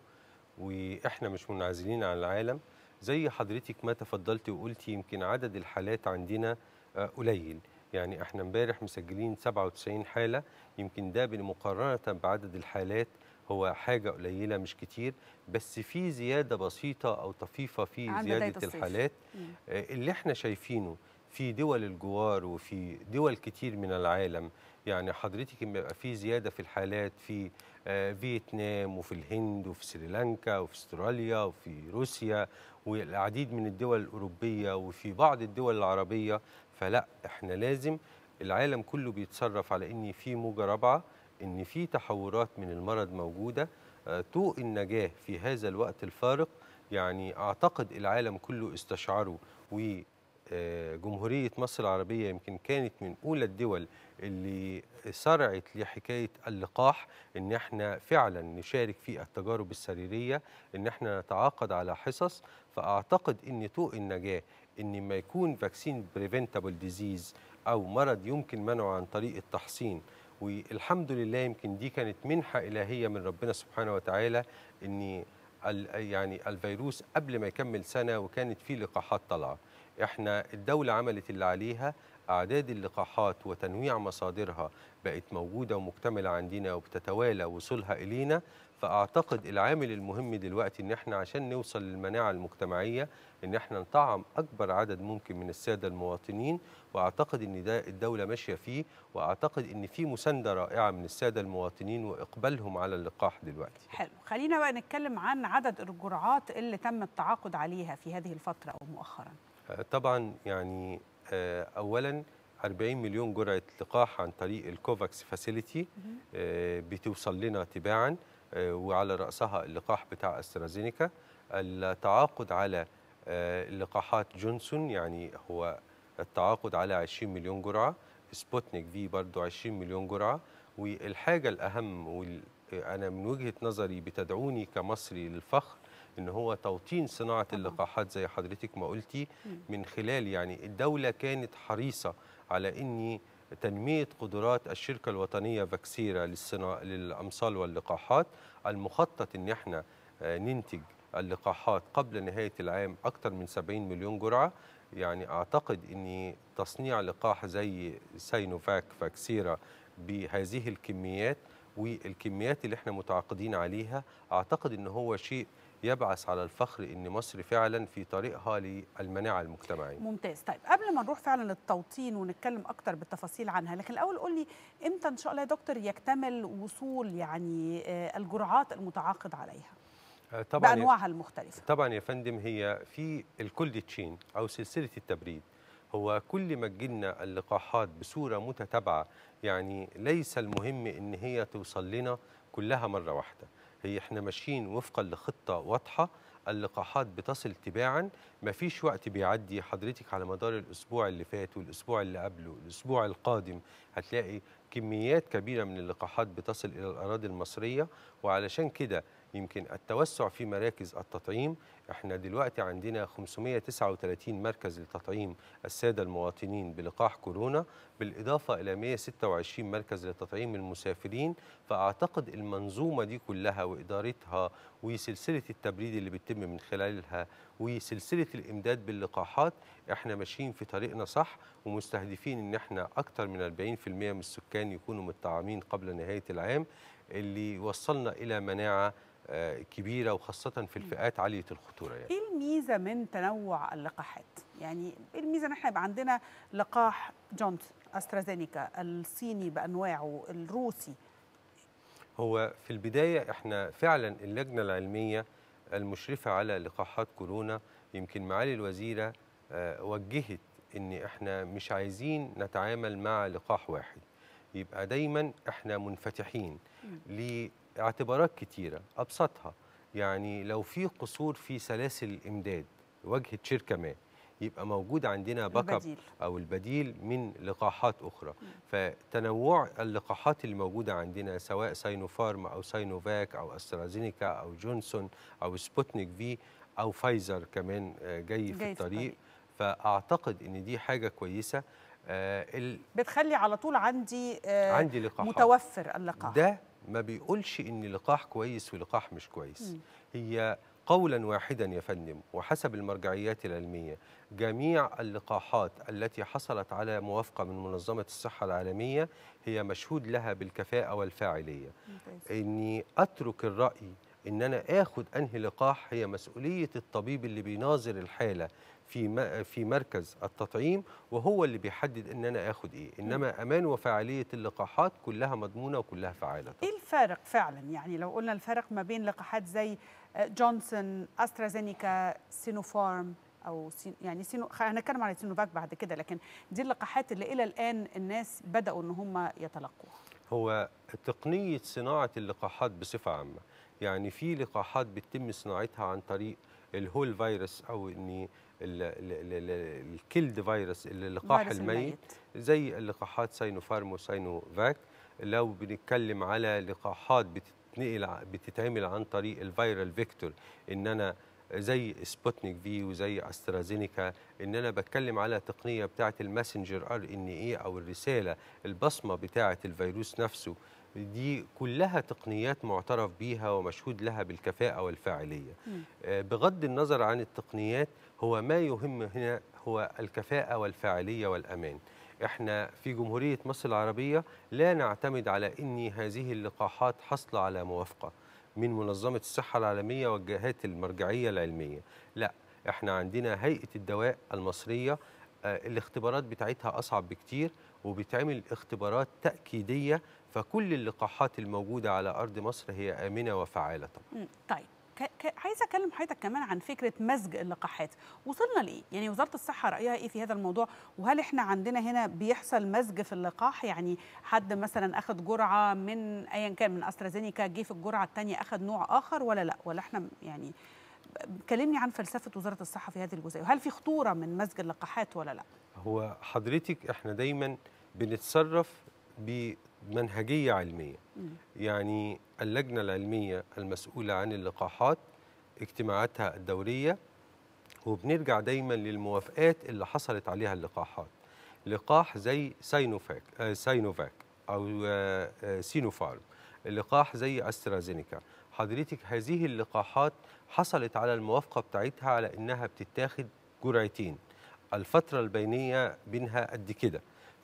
واحنا مش منعزلين عن العالم زي حضرتك ما تفضلتي وقلتي يمكن عدد الحالات عندنا آه، قليل يعني احنا امبارح مسجلين 97 حالة يمكن ده مقارنة بعدد الحالات هو حاجة قليلة مش كتير بس في زيادة بسيطة أو طفيفة في عن بداية زيادة الصيف. الحالات مم. آه، اللي احنا شايفينه في دول الجوار وفي دول كتير من العالم يعني حضرتك لما يبقى في زياده في الحالات في آه، فيتنام وفي الهند وفي سريلانكا وفي استراليا وفي روسيا والعديد من الدول الاوروبيه وفي بعض الدول العربيه فلا احنا لازم العالم كله بيتصرف على ان في موجه رابعه ان في تحورات من المرض موجوده آه، طوق النجاه في هذا الوقت الفارق يعني اعتقد العالم كله استشعره و آه، جمهورية مصر العربية يمكن كانت من أولى الدول اللي سرعت لحكاية اللقاح إن احنا فعلا نشارك في التجارب السريرية إن احنا نتعاقد على حصص فأعتقد إن طوق النجاة إن ما يكون فاكسين بريفنتابل ديزيز أو مرض يمكن منعه عن طريق التحصين والحمد لله يمكن دي كانت منحة إلهية من ربنا سبحانه وتعالى إن ال- يعني الفيروس قبل ما يكمل سنة وكانت فيه لقاحات طالعة احنا الدولة عملت اللي عليها أعداد اللقاحات وتنويع مصادرها بقت موجودة ومكتملة عندنا وبتتوالى وصولها إلينا فأعتقد العامل المهم دلوقتي إن احنا عشان نوصل للمناعة المجتمعية إن احنا نطعم أكبر عدد ممكن من السادة المواطنين وأعتقد إن ده الدولة ماشية فيه وأعتقد إن في مساندة رائعة من السادة المواطنين وإقبالهم على اللقاح دلوقتي حلو خلينا بقى نتكلم عن عدد الجرعات اللي تم التعاقد عليها في هذه الفتره او مؤخرا آه، طبعا يعني آه، اولا 40 مليون جرعه لقاح عن طريق الكوفاكس فاسيليتي بتوصل لنا تباعا آه، وعلى راسها اللقاح بتاع استرازينيكا التعاقد على آه، اللقاحات جونسون يعني هو التعاقد على 20 مليون جرعه سبوتنيك في برضو 20 مليون جرعه والحاجه الاهم وال انا من وجهه نظري بتدعوني كمصري للفخر ان هو توطين صناعه اللقاحات زي حضرتك ما قلتي من خلال يعني الدوله كانت حريصه على ان تنميه قدرات الشركه الوطنيه فاكسيرا للصنا... للامصال واللقاحات المخطط ان احنا آه، ننتج اللقاحات قبل نهايه العام اكثر من 70 مليون جرعه يعني اعتقد ان تصنيع لقاح زي ساينوفاك فاكسيرا بهذه الكميات والكميات اللي احنا متعاقدين عليها اعتقد ان هو شيء يبعث على الفخر ان مصر فعلا في طريقها للمناعه المجتمعيه ممتاز طيب قبل ما نروح فعلا للتوطين ونتكلم اكتر بالتفاصيل عنها لكن الاول قول لي امتى ان شاء الله يا دكتور يكتمل وصول يعني آه، الجرعات المتعاقد عليها آه، طبعا بانواعها المختلفه طبعا يا فندم هي في الكولد تشين او سلسله التبريد هو كل ما تجينا اللقاحات بصوره متتابعه يعني ليس المهم ان هي توصل لنا كلها مره واحده هي احنا ماشيين وفقا لخطه واضحه اللقاحات بتصل تباعا ما فيش وقت بيعدي حضرتك على مدار الاسبوع اللي فات والاسبوع اللي قبله الاسبوع القادم هتلاقي كميات كبيره من اللقاحات بتصل الى الاراضي المصريه وعلشان كده يمكن التوسع في مراكز التطعيم احنا دلوقتي عندنا 539 مركز لتطعيم الساده المواطنين بلقاح كورونا بالاضافه الى 126 مركز لتطعيم المسافرين فاعتقد المنظومه دي كلها وادارتها وسلسله التبريد اللي بتتم من خلالها وسلسله الامداد باللقاحات احنا ماشيين في طريقنا صح ومستهدفين ان احنا اكثر من 40% من السكان يكونوا متطعمين قبل نهايه العام اللي وصلنا الى مناعه آه، كبيره وخاصه في الفئات عاليه الخطوره يعني. ايه الميزه من تنوع اللقاحات يعني ايه الميزه ان احنا يبقى عندنا لقاح جونسون استرازينيكا الصيني بانواعه الروسي هو في البدايه احنا فعلا اللجنه العلميه المشرفه على لقاحات كورونا يمكن معالي الوزيره آه، وجهت ان احنا مش عايزين نتعامل مع لقاح واحد يبقى دايما احنا منفتحين لاعتبارات كتيره ابسطها يعني لو في قصور في سلاسل الامداد واجهه شركه ما يبقى موجود عندنا باك اب البديل. او البديل من لقاحات اخرى فتنوع اللقاحات اللي موجوده عندنا سواء ساينوفارم او ساينوفاك او استرازينيكا او جونسون او سبوتنيك في او فايزر كمان آه، جاي في جاي في الطريق فاعتقد ان دي حاجه كويسه آه، ال- بتخلي على طول عندي آه، عندي لقاحات متوفر اللقاح ده ما بيقولش ان لقاح كويس ولقاح مش كويس مم. هي قولا واحدا يا فندم وحسب المرجعيات العلميه جميع اللقاحات التي حصلت على موافقه من منظمه الصحه العالميه هي مشهود لها بالكفاءه والفاعليه ممتاز. اني اترك الراي ان انا اخد انهي لقاح هي مسؤوليه الطبيب اللي بيناظر الحاله في م- في مركز التطعيم وهو اللي بيحدد ان انا اخد ايه انما امان وفاعليه اللقاحات كلها مضمونه وكلها فعاله ايه الفارق فعلا يعني لو قلنا الفارق ما بين لقاحات زي آه، جونسون استرازينيكا سينوفارم او سين يعني سينو خ- هنتكلم على سينوفاك بعد كده لكن دي اللقاحات اللي الى الان الناس بداوا ان هم يتلقوها هو تقنية صناعة اللقاحات بصفة عامة يعني في لقاحات بتتم صناعتها عن طريق الهول فيروس أو إن الكيلد فيروس اللقاح فيروس الميت الميت. زي اللقاحات ساينوفارم وساينوفاك لو بنتكلم على لقاحات بتتنقل ع- بتتعمل عن طريق الفيرال فيكتور ان انا زي سبوتنيك في وزي استرازينيكا ان انا بتكلم على تقنيه بتاعه الماسنجر ار ان اي او الرساله البصمه بتاعه الفيروس نفسه دي كلها تقنيات معترف بيها ومشهود لها بالكفاءه والفاعليه مم. آه، بغض النظر عن التقنيات هو ما يهم هنا هو الكفاءة والفاعلية والأمان احنا في جمهورية مصر العربية لا نعتمد على ان هذه اللقاحات حصل على موافقة من منظمة الصحة العالمية والجهات المرجعية العلمية لا احنا عندنا هيئة الدواء المصرية آه، الاختبارات بتاعتها أصعب بكتير وبتعمل اختبارات تأكيدية فكل اللقاحات الموجودة على أرض مصر هي آمنة وفعالة طبعا مم. طيب ك- ك- عايزه اكلم حضرتك كمان عن فكره مزج اللقاحات وصلنا لايه يعني وزاره الصحه رايها ايه في هذا الموضوع وهل احنا عندنا هنا بيحصل مزج في اللقاح يعني حد مثلا اخذ جرعه من ايا كان من استرازينيكا جه في الجرعه الثانيه اخذ نوع اخر ولا لا ولا احنا يعني كلمني عن فلسفه وزاره الصحه في هذه الجزئيه وهل في خطوره من مزج اللقاحات ولا لا هو حضرتك احنا دايما بنتصرف بمنهجية علمية مم. يعني اللجنة العلمية المسؤولة عن اللقاحات اجتماعاتها الدوريه وبنرجع دايما للموافقات اللي حصلت عليها اللقاحات لقاح زي ساينوفاك آه ساينوفاك او آه آه سينوفارم لقاح زي استرازينيكا حضرتك هذه اللقاحات حصلت على الموافقه بتاعتها على انها بتتاخد جرعتين الفتره البينيه بينها قد كده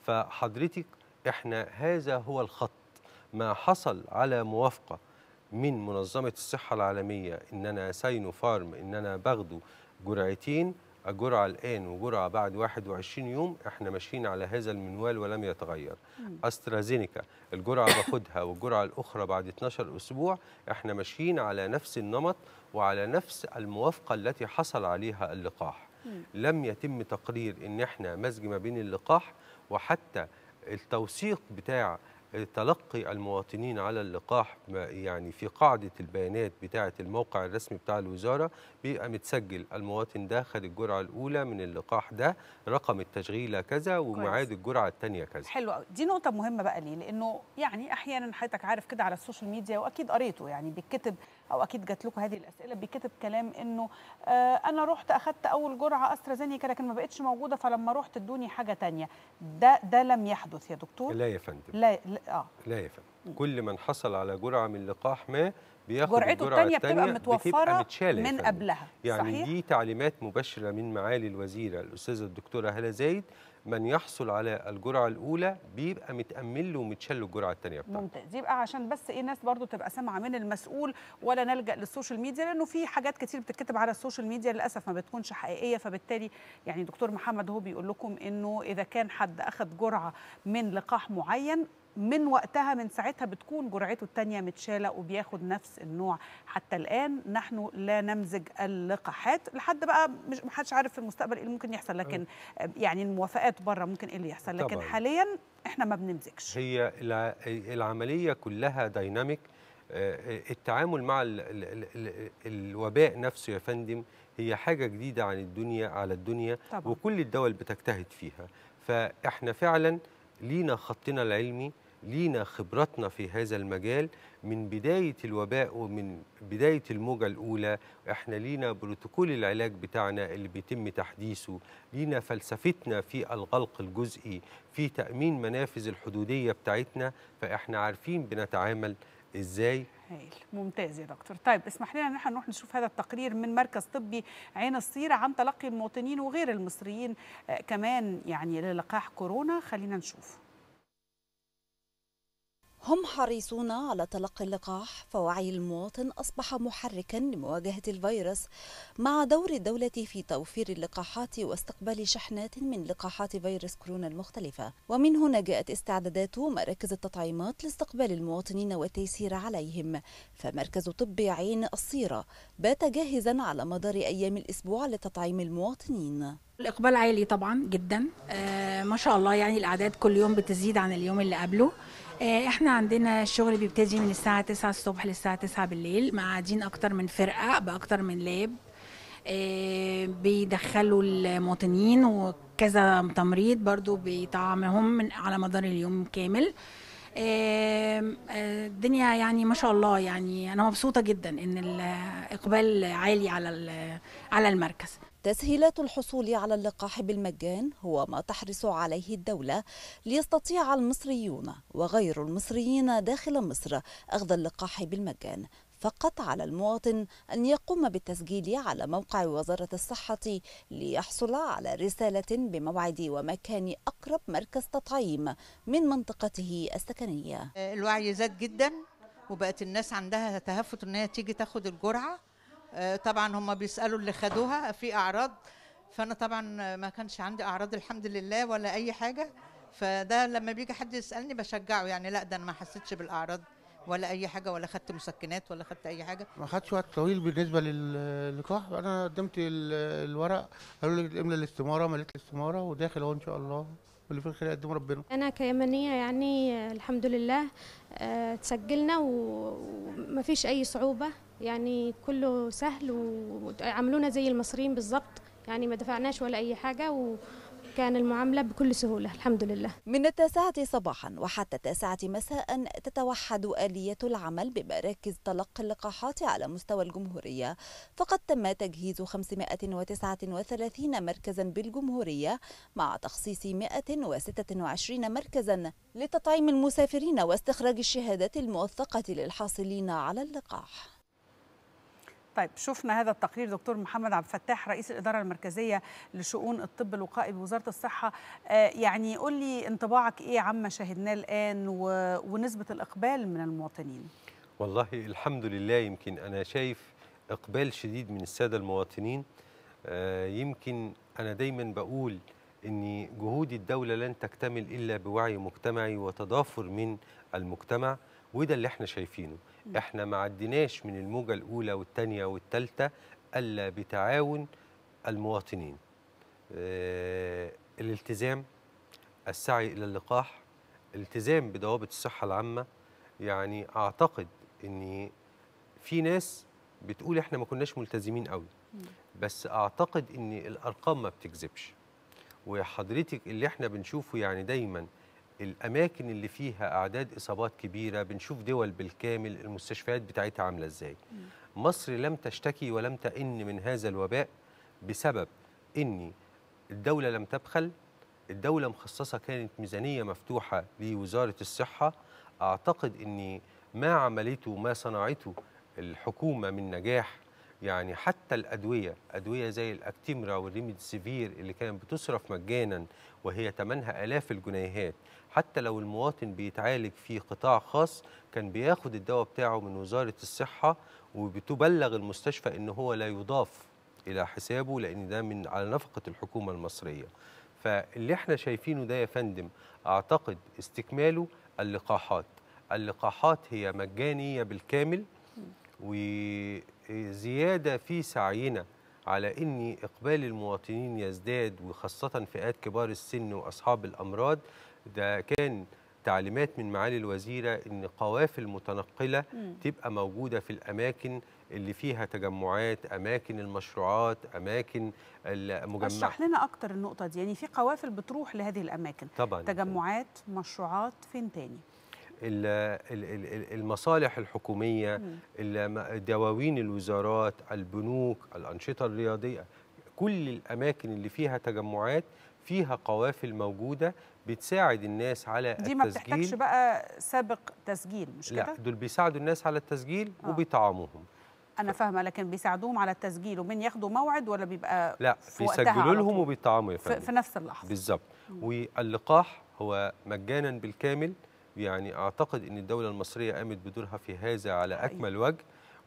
فحضرتك احنا هذا هو الخط ما حصل على موافقه من منظمه الصحه العالميه ان انا ساينو فارم ان انا باخده جرعتين الجرعه الان وجرعه بعد 21 يوم احنا ماشيين على هذا المنوال ولم يتغير استرازينيكا الجرعه باخدها والجرعه الاخرى بعد 12 اسبوع احنا ماشيين على نفس النمط وعلى نفس الموافقه التي حصل عليها اللقاح لم يتم تقرير ان احنا مزج ما بين اللقاح وحتى التوثيق بتاع تلقي المواطنين على اللقاح يعني في قاعدة البيانات بتاعة الموقع الرسمي بتاع الوزارة بيبقى متسجل المواطن ده خد الجرعة الأولى من اللقاح ده رقم التشغيلة كذا وميعاد الجرعة الثانية كذا حلو قوي دي نقطة مهمة بقى ليه لأنه يعني أحيانا حضرتك عارف كده على السوشيال ميديا وأكيد قريته يعني بيتكتب أو أكيد جات لكم هذه الأسئلة بيتكتب كلام إنه آه أنا رحت أخدت أول جرعة أسترازينيكا لكن ما بقتش موجودة فلما رحت ادوني حاجة تانية ده ده لم يحدث يا دكتور لا يا فندم لا, لا اه لا يا فندم كل من حصل على جرعه من لقاح ما بياخد جرعته الجرعه الثانيه بتبقى متوفره بتبقى متشالة من قبلها يعني صحيح؟ دي تعليمات مباشره من معالي الوزيره الاستاذه الدكتوره هاله زايد من يحصل على الجرعه الاولى بيبقى متامن له ومتشال له الجرعه الثانيه بتاعته ممتاز يبقى عشان بس ايه الناس برضو تبقى سامعه من المسؤول ولا نلجا للسوشيال ميديا لانه في حاجات كتير بتتكتب على السوشيال ميديا للاسف ما بتكونش حقيقيه فبالتالي يعني دكتور محمد هو بيقول لكم انه اذا كان حد اخذ جرعه من لقاح معين من وقتها من ساعتها بتكون جرعته الثانيه متشاله وبياخد نفس النوع حتى الان نحن لا نمزج اللقاحات لحد بقى مش محدش عارف في المستقبل ايه اللي ممكن يحصل لكن يعني الموافقات بره ممكن ايه اللي يحصل لكن طبعاً. حاليا احنا ما بنمزجش هي الع- العمليه كلها دايناميك آه، التعامل مع ال ال ال ال الوباء نفسه يا فندم هي حاجه جديده عن الدنيا على الدنيا طبعاً. وكل الدول بتجتهد فيها فاحنا فعلا لينا خطنا العلمي لينا خبراتنا في هذا المجال من بداية الوباء ومن بداية الموجة الأولى احنا لينا بروتوكول العلاج بتاعنا اللي بيتم تحديثه لينا فلسفتنا في الغلق الجزئي في تأمين منافذ الحدودية بتاعتنا فاحنا عارفين بنتعامل ازاي هايل ممتاز يا دكتور طيب اسمح لنا ان احنا نروح نشوف هذا التقرير من مركز طبي عين الصيرة عن تلقي المواطنين وغير المصريين آه كمان يعني للقاح كورونا خلينا نشوف هم حريصون على تلقي اللقاح فوعي المواطن أصبح محركا لمواجهة الفيروس مع دور الدولة في توفير اللقاحات واستقبال شحنات من لقاحات فيروس كورونا المختلفة ومن هنا جاءت استعدادات مراكز التطعيمات لاستقبال المواطنين والتيسير عليهم فمركز طب عين الصيرة بات جاهزا على مدار أيام الأسبوع لتطعيم المواطنين الإقبال عالي طبعا جدا آه ما شاء الله يعني الأعداد كل يوم بتزيد عن اليوم اللي قبله آه احنا عندنا الشغل بيبتدي من الساعة 9 الصبح للساعة 9 بالليل معادين أكتر من فرقة بأكتر من لاب آه بيدخلوا المواطنين وكذا تمريض برضو بيطعمهم من على مدار اليوم كامل آه، آه، الدنيا يعني ما شاء الله يعني انا مبسوطه جدا ان الاقبال عالي على ال- على المركز تسهيلات الحصول على اللقاح بالمجان هو ما تحرص عليه الدولة ليستطيع المصريون وغير المصريين داخل مصر أخذ اللقاح بالمجان فقط على المواطن أن يقوم بالتسجيل على موقع وزارة الصحة ليحصل على رسالة بموعد ومكان أقرب مركز تطعيم من منطقته السكنية الوعي زاد جدا وبقت الناس عندها تهفت ان هي تيجي تاخد الجرعه آه، طبعا هم بيسالوا اللي خدوها في اعراض فانا طبعا ما كانش عندي اعراض الحمد لله ولا اي حاجه فده لما بيجي حد يسالني بشجعه يعني لا ده انا ما حسيتش بالاعراض ولا اي حاجه ولا خدت مسكنات ولا خدت اي حاجه ما خدش وقت طويل بالنسبه للقاح انا قدمت ال- الورق قالوا لي املى الاستماره مليت الاستماره وداخل اهو ان شاء الله واللي في الخير يقدم ربنا أنا كيمنية يعني آه، الحمد لله آه، تسجلنا و- ومفيش أي صعوبة يعني كله سهل وعملونا زي المصريين بالظبط يعني ما دفعناش ولا أي حاجة و كان المعاملة بكل سهولة الحمد لله من التاسعة صباحا وحتى التاسعة مساء تتوحد آلية العمل بمراكز تلقي اللقاحات على مستوى الجمهورية فقد تم تجهيز 539 مركزا بالجمهورية مع تخصيص 126 مركزا لتطعيم المسافرين واستخراج الشهادات الموثقة للحاصلين على اللقاح طيب شفنا هذا التقرير دكتور محمد عبد الفتاح رئيس الإدارة المركزية لشؤون الطب الوقائي بوزارة الصحة آه يعني قول لي انطباعك إيه عما شاهدناه الآن و... ونسبة الإقبال من المواطنين والله الحمد لله يمكن أنا شايف إقبال شديد من السادة المواطنين آه يمكن أنا دايما بقول أن جهود الدولة لن تكتمل إلا بوعي مجتمعي وتضافر من المجتمع وده اللي احنا شايفينه احنا ما عديناش من الموجة الأولى والثانية والثالثة إلا بتعاون المواطنين آه الالتزام السعي إلى اللقاح الالتزام بضوابط الصحة العامة يعني أعتقد أن في ناس بتقول احنا ما كناش ملتزمين قوي بس أعتقد أن الأرقام ما بتكذبش وحضرتك اللي احنا بنشوفه يعني دايماً الاماكن اللي فيها اعداد اصابات كبيره بنشوف دول بالكامل المستشفيات بتاعتها عامله ازاي مصر لم تشتكي ولم تئن من هذا الوباء بسبب ان الدوله لم تبخل الدوله مخصصه كانت ميزانيه مفتوحه لوزاره الصحه اعتقد ان ما عملته ما صنعته الحكومه من نجاح يعني حتى الادويه ادويه زي الاكتيمرا والريميديسيفير اللي كانت بتصرف مجانا وهي ثمنها الاف الجنيهات حتى لو المواطن بيتعالج في قطاع خاص كان بياخد الدواء بتاعه من وزاره الصحه وبتبلغ المستشفى ان هو لا يضاف الى حسابه لان ده من على نفقه الحكومه المصريه فاللي احنا شايفينه ده يا فندم اعتقد استكماله اللقاحات اللقاحات هي مجانيه بالكامل وزياده في سعينا على ان اقبال المواطنين يزداد وخاصه فئات كبار السن واصحاب الامراض ده كان تعليمات من معالي الوزيره ان قوافل متنقله مم. تبقى موجوده في الاماكن اللي فيها تجمعات اماكن المشروعات اماكن المجمعات اشرح لنا اكتر النقطه دي يعني في قوافل بتروح لهذه الاماكن طبعا تجمعات مشروعات فين تاني ال- ال- ال- المصالح الحكوميه مم. الم- دواوين الوزارات البنوك الانشطه الرياضيه كل الاماكن اللي فيها تجمعات فيها قوافل موجوده بتساعد الناس على دي ما التسجيل بتحتاجش بقى سابق تسجيل مش لا كده دول بيساعدوا الناس على التسجيل آه. وبيطعموهم انا فاهمه لكن بيساعدوهم على التسجيل ومن ياخدوا موعد ولا بيبقى لا في وقتها بيسجلوا على لهم طول؟ وبيطعموا يا في, فندم في نفس اللحظه بالظبط واللقاح هو مجانا بالكامل يعني اعتقد ان الدوله المصريه قامت بدورها في هذا على اكمل وجه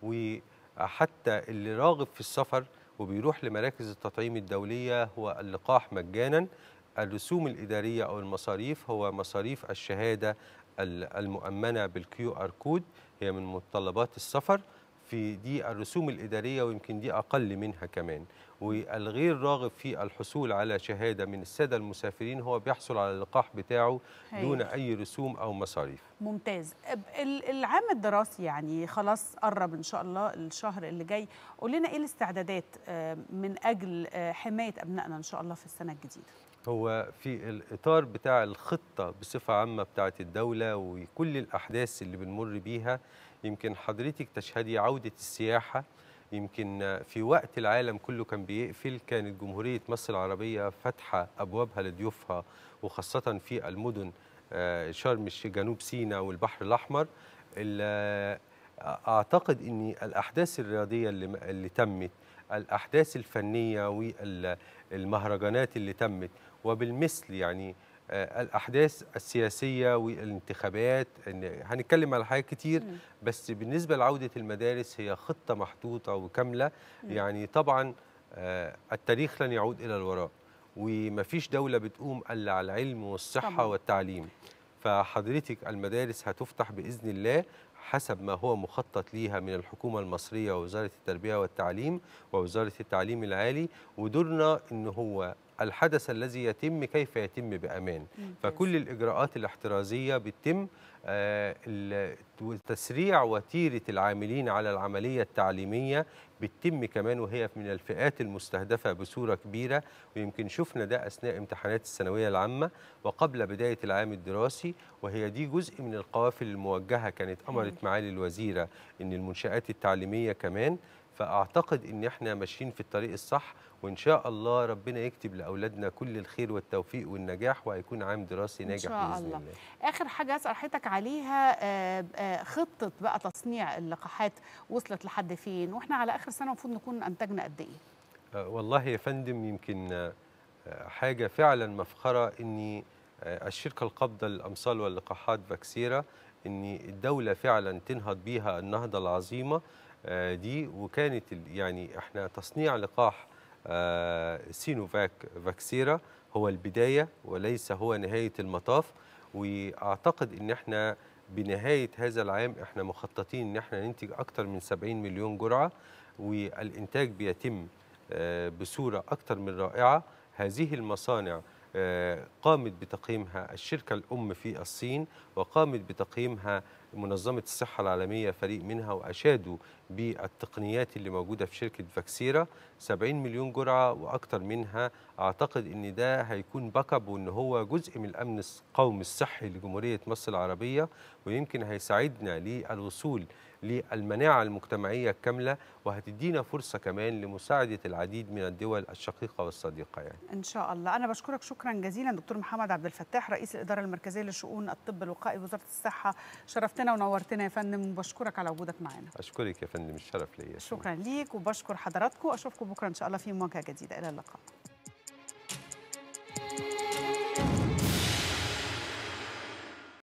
وحتى اللي راغب في السفر وبيروح لمراكز التطعيم الدوليه هو اللقاح مجانا الرسوم الاداريه او المصاريف هو مصاريف الشهاده ال- المؤمنه بالكيو ار كود هي من متطلبات السفر في دي الرسوم الإدارية ويمكن دي أقل منها كمان والغير راغب في الحصول على شهادة من السادة المسافرين هو بيحصل على اللقاح بتاعه هايل. دون أي رسوم أو مصاريف ممتاز اب- ال- العام الدراسي يعني خلاص قرب ان شاء الله الشهر اللي جاي قول لنا ايه الاستعدادات آه، من اجل آه، حمايه ابنائنا ان شاء الله في السنه الجديده هو في الإطار بتاع الخطة بصفة عامة بتاعة الدولة وكل الأحداث اللي بنمر بيها يمكن حضرتك تشهدي عودة السياحة يمكن في وقت العالم كله كان بيقفل كانت جمهورية مصر العربية فاتحة أبوابها لضيوفها وخاصة في المدن آه، شرم الشيخ جنوب سيناء والبحر الأحمر ال- أعتقد أن الأحداث الرياضية اللي, اللي تمت الأحداث الفنية والمهرجانات اللي تمت وبالمثل يعني آه، الأحداث السياسية والانتخابات إن- هنتكلم على حاجات كتير مم. بس بالنسبة لعودة المدارس هي خطة محطوطة وكاملة مم. يعني طبعا آه، التاريخ لن يعود إلى الوراء ومفيش دولة بتقوم إلا على العلم والصحة طبعاً. والتعليم فحضرتك المدارس هتفتح بإذن الله حسب ما هو مخطط ليها من الحكومة المصرية ووزارة التربية والتعليم ووزارة التعليم العالي ودورنا إن هو الحدث الذي يتم كيف يتم بامان فكل الاجراءات الاحترازيه بتتم آه، ال- تسريع وتيره العاملين على العمليه التعليميه بتتم كمان وهي من الفئات المستهدفه بصوره كبيره ويمكن شفنا ده اثناء امتحانات الثانويه العامه وقبل بدايه العام الدراسي وهي دي جزء من القوافل الموجهه كانت امرت معالي الوزيره ان المنشات التعليميه كمان فاعتقد ان احنا ماشيين في الطريق الصح وان شاء الله ربنا يكتب لاولادنا كل الخير والتوفيق والنجاح وهيكون عام دراسي إن ناجح شاء باذن الله. الله اخر حاجه اسال حضرتك عليها آه، آه، خطه بقى تصنيع اللقاحات وصلت لحد فين واحنا على اخر سنه المفروض نكون انتجنا قد ايه آه، والله يا فندم يمكن آه، آه، حاجة فعلا مفخرة أن آه، الشركة القابضة للأمصال واللقاحات فاكسيرا أن الدولة فعلا تنهض بيها النهضة العظيمة آه، دي وكانت ال- يعني احنا تصنيع لقاح آه، سينوفاك فاكسيرا هو البداية وليس هو نهاية المطاف وأعتقد أن احنا بنهاية هذا العام احنا مخططين أن احنا ننتج أكثر من 70 مليون جرعة والإنتاج بيتم آه، بصورة أكثر من رائعة هذه المصانع آه، قامت بتقييمها الشركة الأم في الصين وقامت بتقييمها منظمة الصحة العالمية فريق منها وأشادوا بالتقنيات اللي موجودة في شركة فاكسيرا 70 مليون جرعة وأكثر منها أعتقد أن ده هيكون باك اب وأن هو جزء من الأمن القومي الصحي لجمهورية مصر العربية ويمكن هيساعدنا للوصول للمناعة المجتمعية الكاملة وهتدينا فرصة كمان لمساعدة العديد من الدول الشقيقة والصديقة يعني ان شاء الله انا بشكرك شكرا جزيلا دكتور محمد عبد الفتاح رئيس الاداره المركزيه لشؤون الطب الوقائي بوزاره الصحه شرفتنا ونورتنا يا فندم وبشكرك على وجودك معنا أشكرك يا فندم الشرف ليا شكرا ليك وبشكر حضراتكم اشوفكم بكره ان شاء الله في مواجهه جديده الى اللقاء